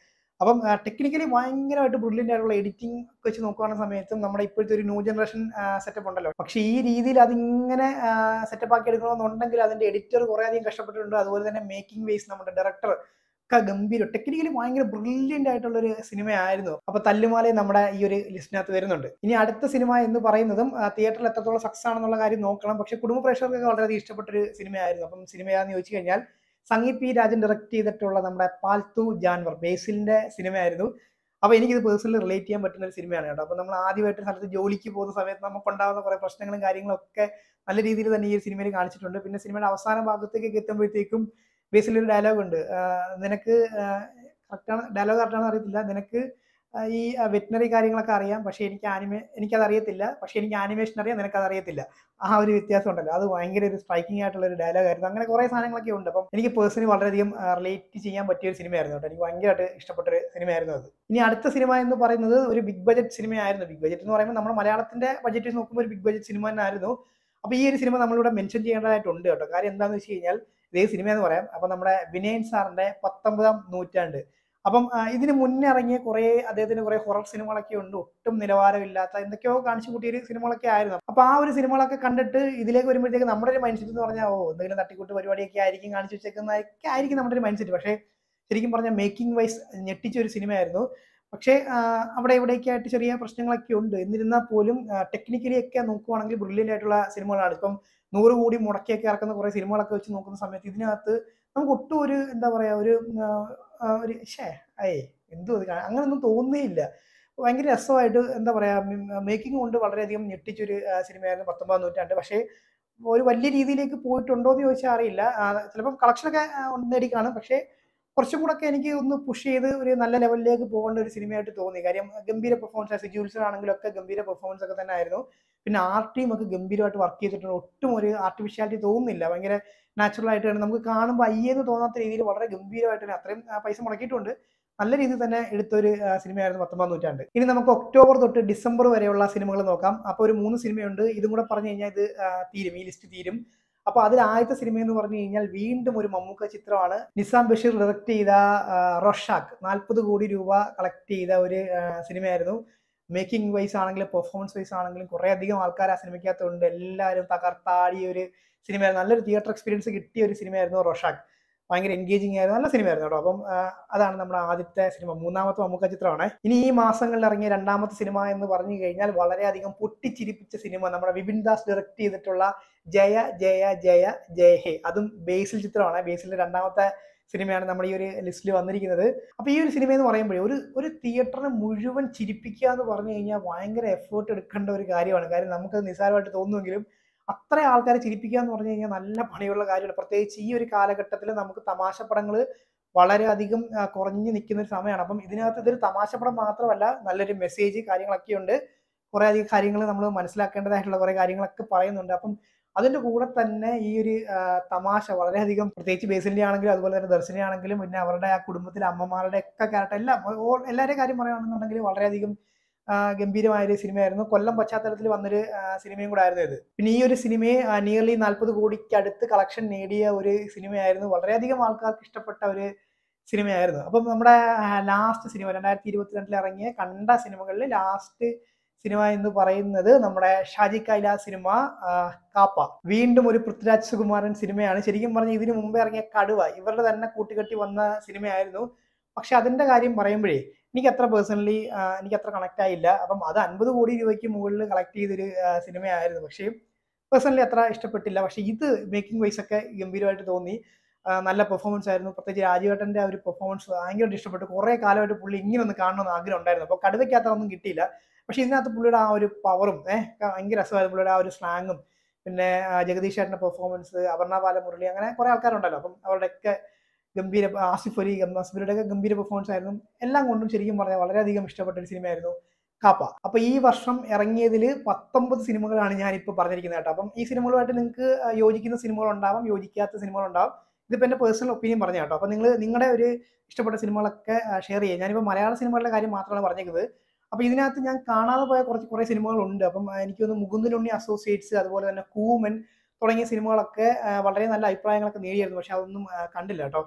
Speaker 1: അപ്പം ടെക്നിക്കലി ഭയങ്കരമായിട്ട് ബ്രില്യൻ്റ് ആയിട്ടുള്ള എഡിറ്റിംഗ് വെച്ച് നോക്കുകയാണെങ്കിൽ സമയത്തും നമ്മുടെ ഇപ്പോഴത്തെ ഒരു ന്യൂ ജനറേഷൻ സെറ്റപ്പ് ഉണ്ടല്ലോ പക്ഷേ ഈ രീതിയിൽ അതിങ്ങനെ സെറ്റപ്പ് ആക്കി എടുക്കണമെന്നുണ്ടെങ്കിൽ അതിന്റെ എഡിറ്റർ കുറേ അധികം കഷ്ടപ്പെട്ടിട്ടുണ്ട് അതുപോലെ തന്നെ മേക്കിംഗ് വേസ് നമ്മുടെ ഡയറക്ടർ ഒക്കെ ഗംഭീരം ടെക്നിക്കലി ഭയങ്കര ബ്രില്യൻ്റ് ആയിട്ടുള്ള ഒരു സിനിമയായിരുന്നു അപ്പൊ തല്ലുമാല നമ്മുടെ ഈ ഒരു ലിസ്റ്റിനകത്ത് വരുന്നുണ്ട് ഇനി അടുത്ത സിനിമ എന്ന് പറയുന്നതും തിയേറ്ററിൽ എത്രത്തോളം സക്സസ് ആണെന്നുള്ള കാര്യം നോക്കണം പക്ഷെ കുടുംബ പ്രേക്ഷകർക്ക് വളരെയധികം ഇഷ്ടപ്പെട്ട ഒരു സിനിമയായിരുന്നു അപ്പം സിനിമ ഏതാന്ന് ചോദിച്ചു കഴിഞ്ഞാൽ സംഗീത് പി രാജൻ ഡയറക്ട് ചെയ്തിട്ടുള്ള നമ്മുടെ പാൽത്തു ജാൻവർ ബേസിലിന്റെ സിനിമയായിരുന്നു അപ്പോൾ എനിക്കിത് പേഴ്സണലി റിലേറ്റ് ചെയ്യാൻ പറ്റുന്ന ഒരു സിനിമയാണ് കേട്ടോ അപ്പോൾ നമ്മൾ ആദ്യമായിട്ട് സ്ഥലത്ത് ജോലിക്ക് പോകുന്ന സമയത്ത് നമുക്കുണ്ടാകുന്ന കുറേ പ്രശ്നങ്ങളും കാര്യങ്ങളൊക്കെ നല്ല രീതിയിൽ തന്നെ ഈ ഒരു സിനിമയിൽ കാണിച്ചിട്ടുണ്ട് പിന്നെ സിനിമയുടെ അവസാന ഭാഗത്തേക്കൊക്കെ എത്തുമ്പോഴത്തേക്കും ബേസിലൊരു ഡയലോഗ് ഉണ്ട് ആഹ് നിനക്ക് കറക്റ്റാണ് ഡയലോഗ് കറക്റ്റാണെന്ന് അറിയത്തില്ല നിനക്ക് ആഹ് ഈ വെറ്റിനറി കാര്യങ്ങളൊക്കെ അറിയാം പക്ഷേ എനിക്ക് ആനിമേ എനിക്കത് അറിയത്തില്ല പക്ഷേ എനിക്ക് ആനിമേഷൻ അറിയാം നിനക്കത് അറിയത്തില്ല ആ ഒരു വ്യത്യാസം ഉണ്ടല്ലോ അത് ഭയങ്കര ഒരു സ്ട്രൈക്കിംഗ് ആയിട്ടുള്ള ഒരു ഡയലോഗ് ആയിരുന്നു അങ്ങനെ കുറേ സാധനങ്ങളൊക്കെ ഉണ്ട് അപ്പം എനിക്ക് പേഴ്സണലി വളരെയധികം റിലേറ്റ് ചെയ്യാൻ പറ്റിയ ഒരു സിനിമയായിരുന്നു കേട്ടോ എനിക്ക് ഭയങ്കരമായിട്ട് ഇഷ്ടപ്പെട്ട ഒരു സിനിമയായിരുന്നു അത് ഇനി അടുത്ത സിനിമ എന്ന് പറയുന്നത് ഒരു ബിഗ് ബജറ്റ് സിനിമയായിരുന്നു ബിഗ് ബജറ്റ് എന്ന് പറയുമ്പോൾ നമ്മുടെ മലയാളത്തിന്റെ ബജറ്റ് നോക്കുമ്പോൾ ഒരു ബിഗ് ബജറ്റ് സിനിമ തന്നെ ആയിരുന്നു അപ്പോൾ ഈ ഒരു സിനിമ നമ്മളിവിടെ മെൻഷൻ ചെയ്യേണ്ടതായിട്ടുണ്ട് കേട്ടോ കാര്യം എന്താണെന്ന് വെച്ച് കഴിഞ്ഞാൽ ഇതേ സിനിമ എന്ന് പറയാം അപ്പം നമ്മുടെ വിനയൻ സാറിന്റെ പത്തൊമ്പതാം നൂറ്റാണ്ട് അപ്പം ആ, ഇതിന് മുന്നേ ഇറങ്ങിയ കുറേ അദ്ദേഹത്തിന് കുറേ ഹൊറർ സിനിമകളൊക്കെ ഉണ്ട് ഒട്ടും നിലവാരമില്ലാത്ത എന്തൊക്കെയോ കാണിച്ചു കൂട്ടിയ ഒരു സിനിമകളൊക്കെ ആയിരുന്നു അപ്പൊ ആ ഒരു സിനിമകളൊക്കെ കണ്ടിട്ട് ഇതിലേക്ക് വരുമ്പോഴത്തേക്ക് നമ്മുടെ ഒരു മൈൻഡ് സെറ്റ് എന്ന് പറഞ്ഞാൽ ഓ എന്തെങ്കിലും തട്ടിക്കൂട്ട് പരിപാടിയൊക്കെ ആയിരിക്കും കാണിച്ചു വെച്ചേക്കുന്നതൊക്കെ ആയിരിക്കും നമ്മുടെ ഒരു മൈൻഡ് സെറ്റ് പക്ഷേ ശരിക്കും പറഞ്ഞാൽ മേക്കിംഗ് വൈസ് ഞെട്ടിച്ച ഒരു സിനിമയായിരുന്നു പക്ഷേ ആ, അവിടെ ഇവിടെയൊക്കെ ആയിട്ട് ചെറിയ പ്രശ്നങ്ങളൊക്കെ ഉണ്ട് എന്നിരുന്നാൽ പോലും ടെക്നിക്കലി ഒക്കെ നോക്കുവാണെങ്കിൽ ബ്രില്യൻ്റ് ആയിട്ടുള്ള സിനിമകളാണ് ഇപ്പം നൂറ് കോടി മുടക്കിയൊക്കെ ഇറക്കുന്ന കുറേ സിനിമകളൊക്കെ വെച്ച് നോക്കുന്ന സമയത്ത് ഇതിനകത്ത് നമുക്ക് ഒട്ടും ഒരു എന്താ പറയാ ഒരു ആ, ആ, ഒരു ഷേ ഏയ് എന്തോ ഇത് കാ- അങ്ങനൊന്നും തോന്നുകയില്ല ഭയങ്കര രസമായിട്ട് എന്താ പറയാ മേക്കിംഗ് കൊണ്ട് വളരെയധികം ഞെട്ടിച്ചൊരു ആ, സിനിമയായിരുന്നു പത്തൊമ്പതാം നൂറ്റാണ്ട് പക്ഷേ ഒരു വലിയ രീതിയിലേക്ക് പോയിട്ടുണ്ടോ എന്ന് ചോദിച്ചാൽ അറിയില്ല ആ, ചിലപ്പം കളക്ഷനൊക്കെ നേടി കാണും പക്ഷേ കുറച്ചും കൂടെ ഒക്കെ എനിക്ക് ഒന്ന് പുഷ് ചെയ്ത് ഒരു നല്ല ലെവലിലേക്ക് പോകേണ്ട ഒരു സിനിമയായിട്ട് തോന്നി കാര്യം ഗംഭീര പെർഫോമൻസ് സിജുൽസൺ ആണെങ്കിലും ഒക്കെ ഗംഭീര പെർഫോമൻസ് ഒക്കെ തന്നെ ആയിരുന്നു പിന്നെ ആർ ടീം ഒക്കെ ഗംഭീരമായിട്ട് വർക്ക് ചെയ്തിട്ടുണ്ട് ഒട്ടും ഒരു ആർട്ടിഫിഷ്യാലിറ്റി തോന്നുന്നില്ല ഭയങ്കര നാച്ചുറൽ ആയിട്ട് തന്നെ നമുക്ക് കാണുമ്പോൾ അയ്യെന്ന് തോന്നാത്ത രീതിയിൽ വളരെ ഗംഭീരമായിട്ട് തന്നെ അത്രയും ആ, പൈസ മുടക്കിയിട്ടുണ്ട് നല്ല രീതിയിൽ തന്നെ എടുത്തൊരു ആ, സിനിമയായിരുന്നു പത്തൊമ്പതാം നൂറ്റാണ്ട് ഇനി നമുക്ക് ഒക്ടോബർ തൊട്ട് ഡിസംബർ വരെയുള്ള സിനിമകൾ നോക്കാം അപ്പോൾ ഒരു മൂന്ന് സിനിമയുണ്ട് ഇതും കൂടെ പറഞ്ഞു കഴിഞ്ഞാൽ ഇത് ആ, തീരും ഈ ലിസ്റ്റ് തീരും അപ്പോൾ അതിൽ ആദ്യത്തെ സിനിമ എന്ന് പറഞ്ഞു കഴിഞ്ഞാൽ വീണ്ടും ഒരു മമ്മൂക്ക ചിത്രമാണ് നിസാം ബഷീർ ഡയറക്ട് ചെയ്ത ആ, റൊഷാക്ക് നാൽപ്പത് കോടി രൂപ കളക്ട് ചെയ്ത ഒരു ആ, സിനിമയായിരുന്നു മേക്കിംഗ് വൈസ് ആണെങ്കിലും പെർഫോമൻസ് വൈസ് ആണെങ്കിലും കുറേ അധികം ആൾക്കാർ ആ സിനിമയ്ക്കകത്തുണ്ട് എല്ലാവരും തകർത്താടിയ ഒരു സിനിമയായിരുന്നു നല്ലൊരു തിയേറ്റർ എക്സ്പീരിയൻസ് കിട്ടിയ ഒരു സിനിമയായിരുന്നു റൊഷാക്ക് ഭയങ്കര എൻഗേജിങ് ആയിരുന്നു നല്ല സിനിമയായിരുന്നു കേട്ടോ അപ്പം ആ, അതാണ് നമ്മുടെ ആദ്യത്തെ സിനിമ മൂന്നാമത്തെ മമ്മൂക്ക ചിത്രമാണ് ഇനി ഈ മാസങ്ങളിൽ ഇറങ്ങിയ രണ്ടാമത്തെ സിനിമ എന്ന് പറഞ്ഞു കഴിഞ്ഞാൽ വളരെയധികം പൊട്ടിച്ചിരിപ്പിച്ച സിനിമ നമ്മുടെ വിപിൻ ദാസ് ഡയറക്ട് ചെയ്തിട്ടുള്ള ജയ ജയ ജയ ജയ ഹേ അതും ബേസിൽ ചിത്രമാണ് ബേസിലിന്റെ രണ്ടാമത്തെ സിനിമയാണ് നമ്മുടെ ഈ ഒരു ലിസ്റ്റിൽ വന്നിരിക്കുന്നത് അപ്പൊ ഈ ഒരു സിനിമ എന്ന് പറയുമ്പോഴേ ഒരു ഒരു തിയേറ്ററിനെ മുഴുവൻ ചിരിപ്പിക്കുക എന്ന് പറഞ്ഞു കഴിഞ്ഞാൽ ഭയങ്കര എഫേർട്ട് എടുക്കേണ്ട ഒരു കാര്യമാണ് കാര്യം നമുക്കത് നിസ്സാരമായിട്ട് തോന്നുമെങ്കിലും അത്ര ആൾക്കാരെ ചിരിപ്പിക്കുക എന്ന് പറഞ്ഞു കഴിഞ്ഞാൽ നല്ല പണിയുള്ള കാര്യമാണ് പ്രത്യേകിച്ച് ഈ ഒരു കാലഘട്ടത്തിൽ നമുക്ക് തമാശ പടങ്ങൾ വളരെയധികം ആ, കുറഞ്ഞു നിൽക്കുന്ന ഒരു സമയമാണ് അപ്പം ഇതിനകത്ത് ഇതൊരു തമാശ പടം മാത്രമല്ല നല്ലൊരു മെസ്സേജ് കാര്യങ്ങളൊക്കെ ഉണ്ട് കുറേ അധികം കാര്യങ്ങൾ നമ്മൾ മനസ്സിലാക്കേണ്ടതായിട്ടുള്ള കുറേ കാര്യങ്ങളൊക്കെ പറയുന്നുണ്ട് അപ്പം അതിന്റെ കൂടെ തന്നെ ഈ ഒരു ആ, തമാശ വളരെയധികം പ്രത്യേകിച്ച് ബേസിലിന്റെ ആണെങ്കിലും അതുപോലെ തന്നെ ദർശന ആണെങ്കിലും പിന്നെ അവരുടെ ആ കുടുംബത്തിലെ അമ്മമാരുടെ ഒക്കെ ക്യാരക്ടർ എല്ലാം ഓ- എല്ലാവരുടെയും കാര്യം പറയുകയാണെന്നുണ്ടെങ്കിൽ വളരെയധികം ആ, ഗംഭീരമായ ഒരു സിനിമയായിരുന്നു കൊല്ലം പശ്ചാത്തലത്തിൽ വന്നൊരു ആ, സിനിമയും കൂടെ ആയിരുന്നു ഇത് പിന്നെ ഈ ഒരു സിനിമയെ നിയർലി നാൽപ്പത് കോടിക്ക് അടുത്ത് കളക്ഷൻ നേടിയ ഒരു സിനിമയായിരുന്നു വളരെയധികം ആൾക്കാർക്ക് ഇഷ്ടപ്പെട്ട ഒരു സിനിമയായിരുന്നു അപ്പം നമ്മുടെ ലാസ്റ്റ് സിനിമ രണ്ടായിരത്തി ഇരുപത്തിരണ്ടിൽ ഇറങ്ങിയ കണ്ട സിനിമകളിൽ ലാസ്റ്റ് സിനിമ എന്ന് പറയുന്നത് നമ്മുടെ ഷാജി കൈലാസ് സിനിമ ആ, കാപ്പ വീണ്ടും ഒരു പൃഥ്വിരാജ് സുകുമാരൻ സിനിമയാണ് ശരിക്കും പറഞ്ഞാൽ ഇതിനു മുമ്പേ ഇറങ്ങിയ കടുവ ഇവരുടെ തന്നെ കൂട്ടുകെട്ടി വന്ന സിനിമയായിരുന്നു പക്ഷെ അതിന്റെ കാര്യം പറയുമ്പോഴേ എനിക്ക് അത്ര പേഴ്സണലി എനിക്ക് അത്ര കണക്ട് ആയില്ല അപ്പം അത് അൻപത് കോടി രൂപയ്ക്ക് മുകളിൽ കളക്ട് ചെയ്തൊരു ആ, സിനിമയായിരുന്നു പക്ഷേ പേഴ്സണലി അത്ര ഇഷ്ടപ്പെട്ടില്ല പക്ഷെ ഇത് മേക്കിംഗ് വൈസ് ഒക്കെ ഗംഭീരമായിട്ട് തോന്നി ആ, നല്ല പെർഫോമൻസ് ആയിരുന്നു പ്രത്യേകിച്ച് രാജുവേട്ടന്റെ ആ ഒരു പെർഫോമൻസ് ഭയങ്കരമായിട്ട് ഇഷ്ടപ്പെട്ടു കുറേ കാലമായിട്ട് പുള്ളി ഇങ്ങനെ ഒന്ന് കാണണമെന്ന് ആഗ്രഹം ഉണ്ടായിരുന്നു അപ്പോൾ കടുവയ്ക്കകത്ത് അതൊന്നും കിട്ടിയില്ല പക്ഷെ ഇതിനകത്ത് പുള്ളിയുടെ ആ ഒരു പവറും ഏഹ് ഭയങ്കര രസമായിരുന്നു പുള്ളിയുടെ ആ ഒരു സ്ലാങ്ങും പിന്നെ ആ, ജഗദീഷ് ചേട്ടന്റെ പെർഫോമൻസ് അപർണ ബാലമുരളി അങ്ങനെ കുറെ ആൾക്കാരുണ്ടല്ലോ അപ്പം അവരുടെയൊക്കെ ഗംഭീര ആസിഫ് അലി ആസിഫിയുടെ ഒക്കെ ഗംഭീര പെർഫോമൻസ് ആയിരുന്നു എല്ലാം കൊണ്ടും ശരിക്കും പറഞ്ഞാൽ വളരെയധികം ഇഷ്ടപ്പെട്ട ഒരു സിനിമയായിരുന്നു കാപ്പ അപ്പൊ ഈ വർഷം ഇറങ്ങിയതിൽ പത്തൊമ്പത് സിനിമകളാണ് ഞാൻ ഇപ്പോൾ പറഞ്ഞിരിക്കുന്നത് കേട്ടോ അപ്പം ഈ സിനിമകളുമായിട്ട് നിങ്ങൾക്ക് യോജിക്കുന്ന സിനിമകൾ ഉണ്ടാവാം യോജിക്കാത്ത സിനിമകൾ ഉണ്ടാവും ഇതിപ്പോൾ എൻ്റെ പേഴ്സണൽ ഒപ്പീനിയൻ പറഞ്ഞു കേട്ടോ അപ്പം നിങ്ങൾ നിങ്ങളുടെ ഒരു ഇഷ്ടപ്പെട്ട സിനിമകളൊക്കെ ഷെയർ ചെയ്യുക ഞാനിപ്പോൾ മലയാള സിനിമകളുടെ കാര്യം മാത്രമാണ് പറഞ്ഞേക്കുന്നത് അപ്പോൾ ഇതിനകത്ത് ഞാൻ കാണാതെ പോയ കുറച്ച് കുറേ സിനിമകളുണ്ട് അപ്പം ആ, എനിക്കൊന്ന് മുകുന്ദനുണ്ണി അസോസിയേറ്റ്സ് അതുപോലെ തന്നെ കൂമൻ തുടങ്ങിയ സിനിമകളൊക്കെ ആ, വളരെ നല്ല അഭിപ്രായങ്ങളൊക്കെ നേടിയായിരുന്നു പക്ഷെ അതൊന്നും ആ, കണ്ടില്ല കേട്ടോ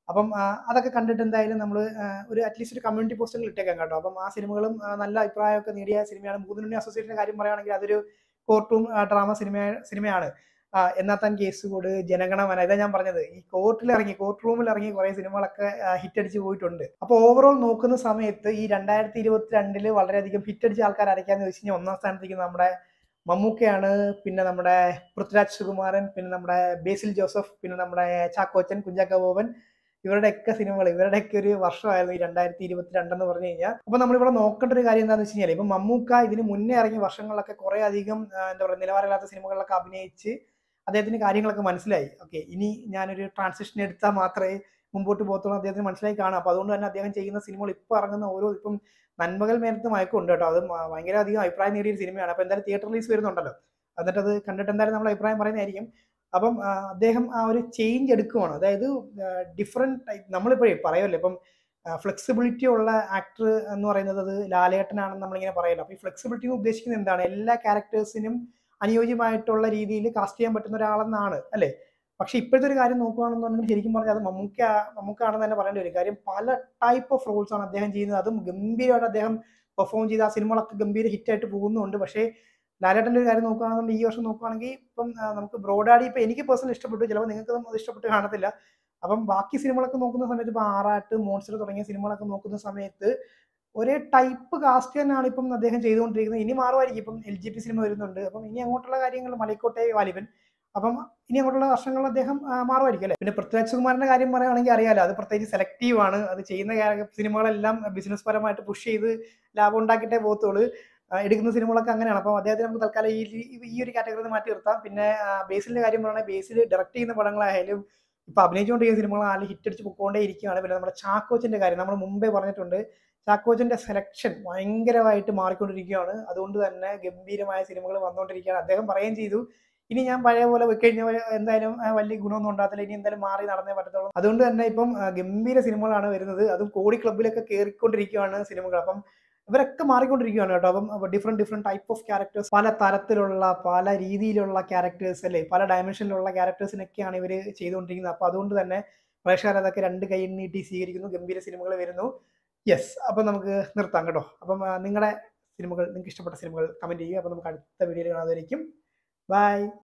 Speaker 1: അപ്പം ആ, അതൊക്കെ കണ്ടിട്ട് എന്തായാലും നമ്മൾ ഒരു അറ്റ്ലീസ്റ്റ് ഒരു കമ്മ്യൂണിറ്റി പോസ്റ്റുകൾ ഇട്ടേക്കാം കേട്ടോ അപ്പം ആ സിനിമകളും ആ, നല്ല അഭിപ്രായമൊക്കെ നേടിയ സിനിമയാണ് മൂന്നുണ്ണി അസോസിയേഷൻ്റെ കാര്യം പറയുകയാണെങ്കിൽ അതൊരു കോർട്ടും ഡ്രാമ സിനിമ സിനിമയാണ് ആ, എന്നാൽ താൻ കേസ് കൂട് ജനഗണമന ഇതാ ഞാൻ പറഞ്ഞത് ഈ കോർട്ടിൽ ഇറങ്ങി കോർട്ട് റൂമിൽ ഇറങ്ങി കുറെ സിനിമകളൊക്കെ ഹിറ്റ് അടിച്ച് പോയിട്ടുണ്ട് അപ്പോൾ ഓവറോൾ നോക്കുന്ന സമയത്ത് ഈ രണ്ടായിരത്തി ഇരുപത്തി രണ്ടില് വളരെയധികം ഹിറ്റ് അടിച്ച ആൾക്കാർ ആരൊക്കെയാന്ന് വെച്ച് കഴിഞ്ഞാൽ ഒന്നാം സ്ഥാനത്തേക്ക് നമ്മുടെ മമ്മൂക്കയാണ് പിന്നെ നമ്മുടെ പൃഥ്വിരാജ് സുകുമാരൻ പിന്നെ നമ്മുടെ ബേസിൽ ജോസഫ് പിന്നെ നമ്മുടെ ചാക്കോച്ചൻ കുഞ്ചാക്ക ബോബൻ ഇവരുടെയൊക്കെ സിനിമകൾ ഇവരുടെയൊക്കെ ഒരു വർഷമായിരുന്നു ഈ രണ്ടായിരത്തി ഇരുപത്തി രണ്ടെന്ന് പറഞ്ഞു കഴിഞ്ഞാൽ അപ്പൊ നമ്മളിവിടെ നോക്കേണ്ട ഒരു കാര്യം എന്താണെന്ന് വെച്ച് കഴിഞ്ഞാൽ ഇപ്പൊ മമ്മൂക്ക ഇതിന് മുന്നേ ഇറങ്ങിയ വർഷങ്ങളിലൊക്കെ കുറെ അധികം ആ, എന്താ പറയുക നിലവാരമില്ലാത്ത സിനിമകളിലൊക്കെ അഭിനയിച്ച് അദ്ദേഹത്തിന് കാര്യങ്ങളൊക്കെ മനസ്സിലായി ഓക്കെ ഇനി ഞാനൊരു ട്രാൻസിഷൻ എടുത്താൽ മാത്രമേ മുമ്പോട്ട് പോകത്തുള്ളൂ അദ്ദേഹത്തിന് മനസ്സിലായി കാണാം അപ്പൊ അതുകൊണ്ട് തന്നെ അദ്ദേഹം ചെയ്യുന്ന സിനിമകൾ ഇപ്പൊ ഇറങ്ങുന്ന ഓരോ ഇപ്പം നന്മകൾ മേലത്ത് മയക്കുണ്ട് കേട്ടോ അത് മ- ഭയങ്കര അധികം അഭിപ്രായം നേടിയ ഒരു സിനിമയാണ് അപ്പൊ എന്തായാലും തിയേറ്റർ റിലീസ് വരുന്നുണ്ടല്ലോ എന്നിട്ട് അത് കണ്ടിട്ട് എന്തായാലും നമ്മൾ അഭിപ്രായം പറയുന്നതായിരിക്കും അപ്പം ആ, അദ്ദേഹം ആ ഒരു ചേഞ്ച് എടുക്കുവാണ് അതായത് ഡിഫറെന്റ് ടൈപ്പ് നമ്മളിപ്പോഴേ പറയുമല്ലോ ഇപ്പം ഫ്ലെക്സിബിലിറ്റി ഉള്ള ആക്ടർ എന്ന് പറയുന്നത് അത് ലാലേട്ടനാണെന്ന് നമ്മളിങ്ങനെ പറയല്ലോ അപ്പൊ ഈ ഫ്ലെക്സിബിലിറ്റി ഉദ്ദേശിക്കുന്നത് എന്താണ് എല്ലാ ക്യാരക്ടേഴ്സിനും അനുയോജ്യമായിട്ടുള്ള രീതിയിൽ കാസ്റ്റ് ചെയ്യാൻ പറ്റുന്ന ഒരാളെന്നാണ് അല്ലേ പക്ഷെ ഇപ്പോഴത്തെ ഒരു കാര്യം നോക്കുകയാണെന്നുണ്ടെങ്കിൽ ശരിക്കും പറഞ്ഞാൽ അത് മമ്മൂക്ക മമ്മൂക്കാണെന്ന് തന്നെ പറയേണ്ടി വരും കാര്യം പല ടൈപ്പ് ഓഫ് റോൾസ് ആണ് അദ്ദേഹം ചെയ്യുന്നത് അതും ഗംഭീരമായിട്ട് അദ്ദേഹം പെർഫോം ചെയ്ത് ആ സിനിമകളൊക്കെ ഗംഭീര ഹിറ്റായിട്ട് പോകുന്നുണ്ട് പക്ഷേ ലാലേട്ടൻ്റെ ഒരു കാര്യം നോക്കുകയാണെന്നുണ്ടെങ്കിൽ ഈ വർഷം നോക്കുകയാണെങ്കിൽ ഇപ്പം ആ, നമുക്ക് ബ്രോഡാഡി ഇപ്പം എനിക്ക് പേഴ്സണൽ ഇഷ്ടപ്പെട്ടു ചിലപ്പോൾ നിങ്ങൾക്ക് അത് ഇഷ്ടപ്പെട്ട് കാണത്തില്ല അപ്പം ബാക്കി സിനിമകളൊക്കെ നോക്കുന്ന സമയത്ത് ഇപ്പം ആറാട്ട് മോൺസ്റ്റർ തുടങ്ങിയ സിനിമകളൊക്കെ നോക്കുന്ന സമയത്ത് ഒരേ ടൈപ്പ് കാസ്റ്റ് തന്നെയാണ് ഇപ്പം അദ്ദേഹം ചെയ്തുകൊണ്ടിരിക്കുന്നത് ഇനി മാറുമായിരിക്കും ഇപ്പം എൽ ജി പി സിനിമ വരുന്നുണ്ട് അപ്പം ഇനി അങ്ങോട്ടുള്ള കാര്യങ്ങൾ മലൈക്കോട്ടെ വാലിബൻ അപ്പം ഇനി അങ്ങോട്ടുള്ള വർഷങ്ങളിൽ അദ്ദേഹം ആ, മാറുമായിരിക്കും അല്ലേ പിന്നെ പൃഥ്വിരാജ് സുകുമാരന്റെ കാര്യം പറയുകയാണെങ്കിൽ അറിയാലോ അത് പ്രത്യേകിച്ച് സെലക്റ്റീവ് ആണ് അത് ചെയ്യുന്ന ക്യാര- സിനിമകളെല്ലാം ബിസിനസ് പരമായിട്ട് പുഷ് ചെയ്ത് ലാഭം ഉണ്ടാക്കിയിട്ടേ പോകത്തുള്ളൂ ആ, എടുക്കുന്ന സിനിമകളൊക്കെ അങ്ങനെയാണ് അപ്പം അദ്ദേഹത്തിന് നമുക്ക് തൽക്കാലം ഈ ഈ- ഈ ഒരു കാറ്റഗറിയിൽ മാറ്റി നിർത്താം പിന്നെ ബേസിലിന്റെ കാര്യം പറയുകയാണെങ്കിൽ ബേസിൽ ഡയറക്റ്റ് ചെയ്യുന്ന പടങ്ങളായാലും ഇപ്പൊ അഭിനയിച്ചുകൊണ്ടിരിക്കുന്ന സിനിമകളായാലും ഹിറ്റ് അടിച്ച് പൊക്കോണ്ടേ ഇരിക്കുകയാണ് പിന്നെ നമ്മുടെ ചാക്കോച്ചന്റെ കാര്യം നമ്മൾ മുമ്പേ പറഞ്ഞിട്ടുണ്ട് ചാക്കോച്ചന്റെ സെലക്ഷൻ ഭയങ്കരമായിട്ട് മാറിക്കൊണ്ടിരിക്കുകയാണ് അതുകൊണ്ട് തന്നെ ഗംഭീരമായ സിനിമകൾ വന്നുകൊണ്ടിരിക്കുകയാണ് അദ്ദേഹം പറയുകയും ചെയ്തു ഇനി ഞാൻ പഴയ പോലെ വെച്ച് കഴിഞ്ഞാൽ എന്തായാലും ആ, വലിയ ഗുണമൊന്നും ഉണ്ടാകത്തില്ല ഇനി എന്തായാലും മാറി നടന്നേ പറ്റത്തുള്ളൂ അതുകൊണ്ട് തന്നെ ഇപ്പം ആ, ഗംഭീര സിനിമകളാണ് വരുന്നത് അതും കോടി ക്ലബിലൊക്കെ കയറിക്കൊണ്ടിരിക്കുകയാണ് സിനിമകൾ അപ്പം ഇവരൊക്കെ മാറിക്കൊണ്ടിരിക്കുകയാണ് കേട്ടോ അപ്പം different different type of characters പല തരത്തിലുള്ള പല രീതിയിലുള്ള ക്യാരക്ടേഴ്സ് അല്ലേ പല ഡയമെൻഷനിലുള്ള ക്യാരക്ടേഴ്സിനൊക്കെയാണ് ഇവർ ചെയ്തുകൊണ്ടിരിക്കുന്നത് അപ്പോൾ അതുകൊണ്ട് തന്നെ പ്രേക്ഷകർ അതൊക്കെ രണ്ട് കൈ നീട്ടി സ്വീകരിക്കുന്നു ഗംഭീര സിനിമകൾ വരുന്നു യെസ് അപ്പം നമുക്ക് നിർത്താം കേട്ടോ അപ്പം നിങ്ങളുടെ സിനിമകൾ നിങ്ങൾക്ക് ഇഷ്ടപ്പെട്ട സിനിമകൾ കമൻറ്റ് ചെയ്യുക അപ്പം നമുക്ക് അടുത്ത വീഡിയോയിൽ കാണാതായിരിക്കും ബൈ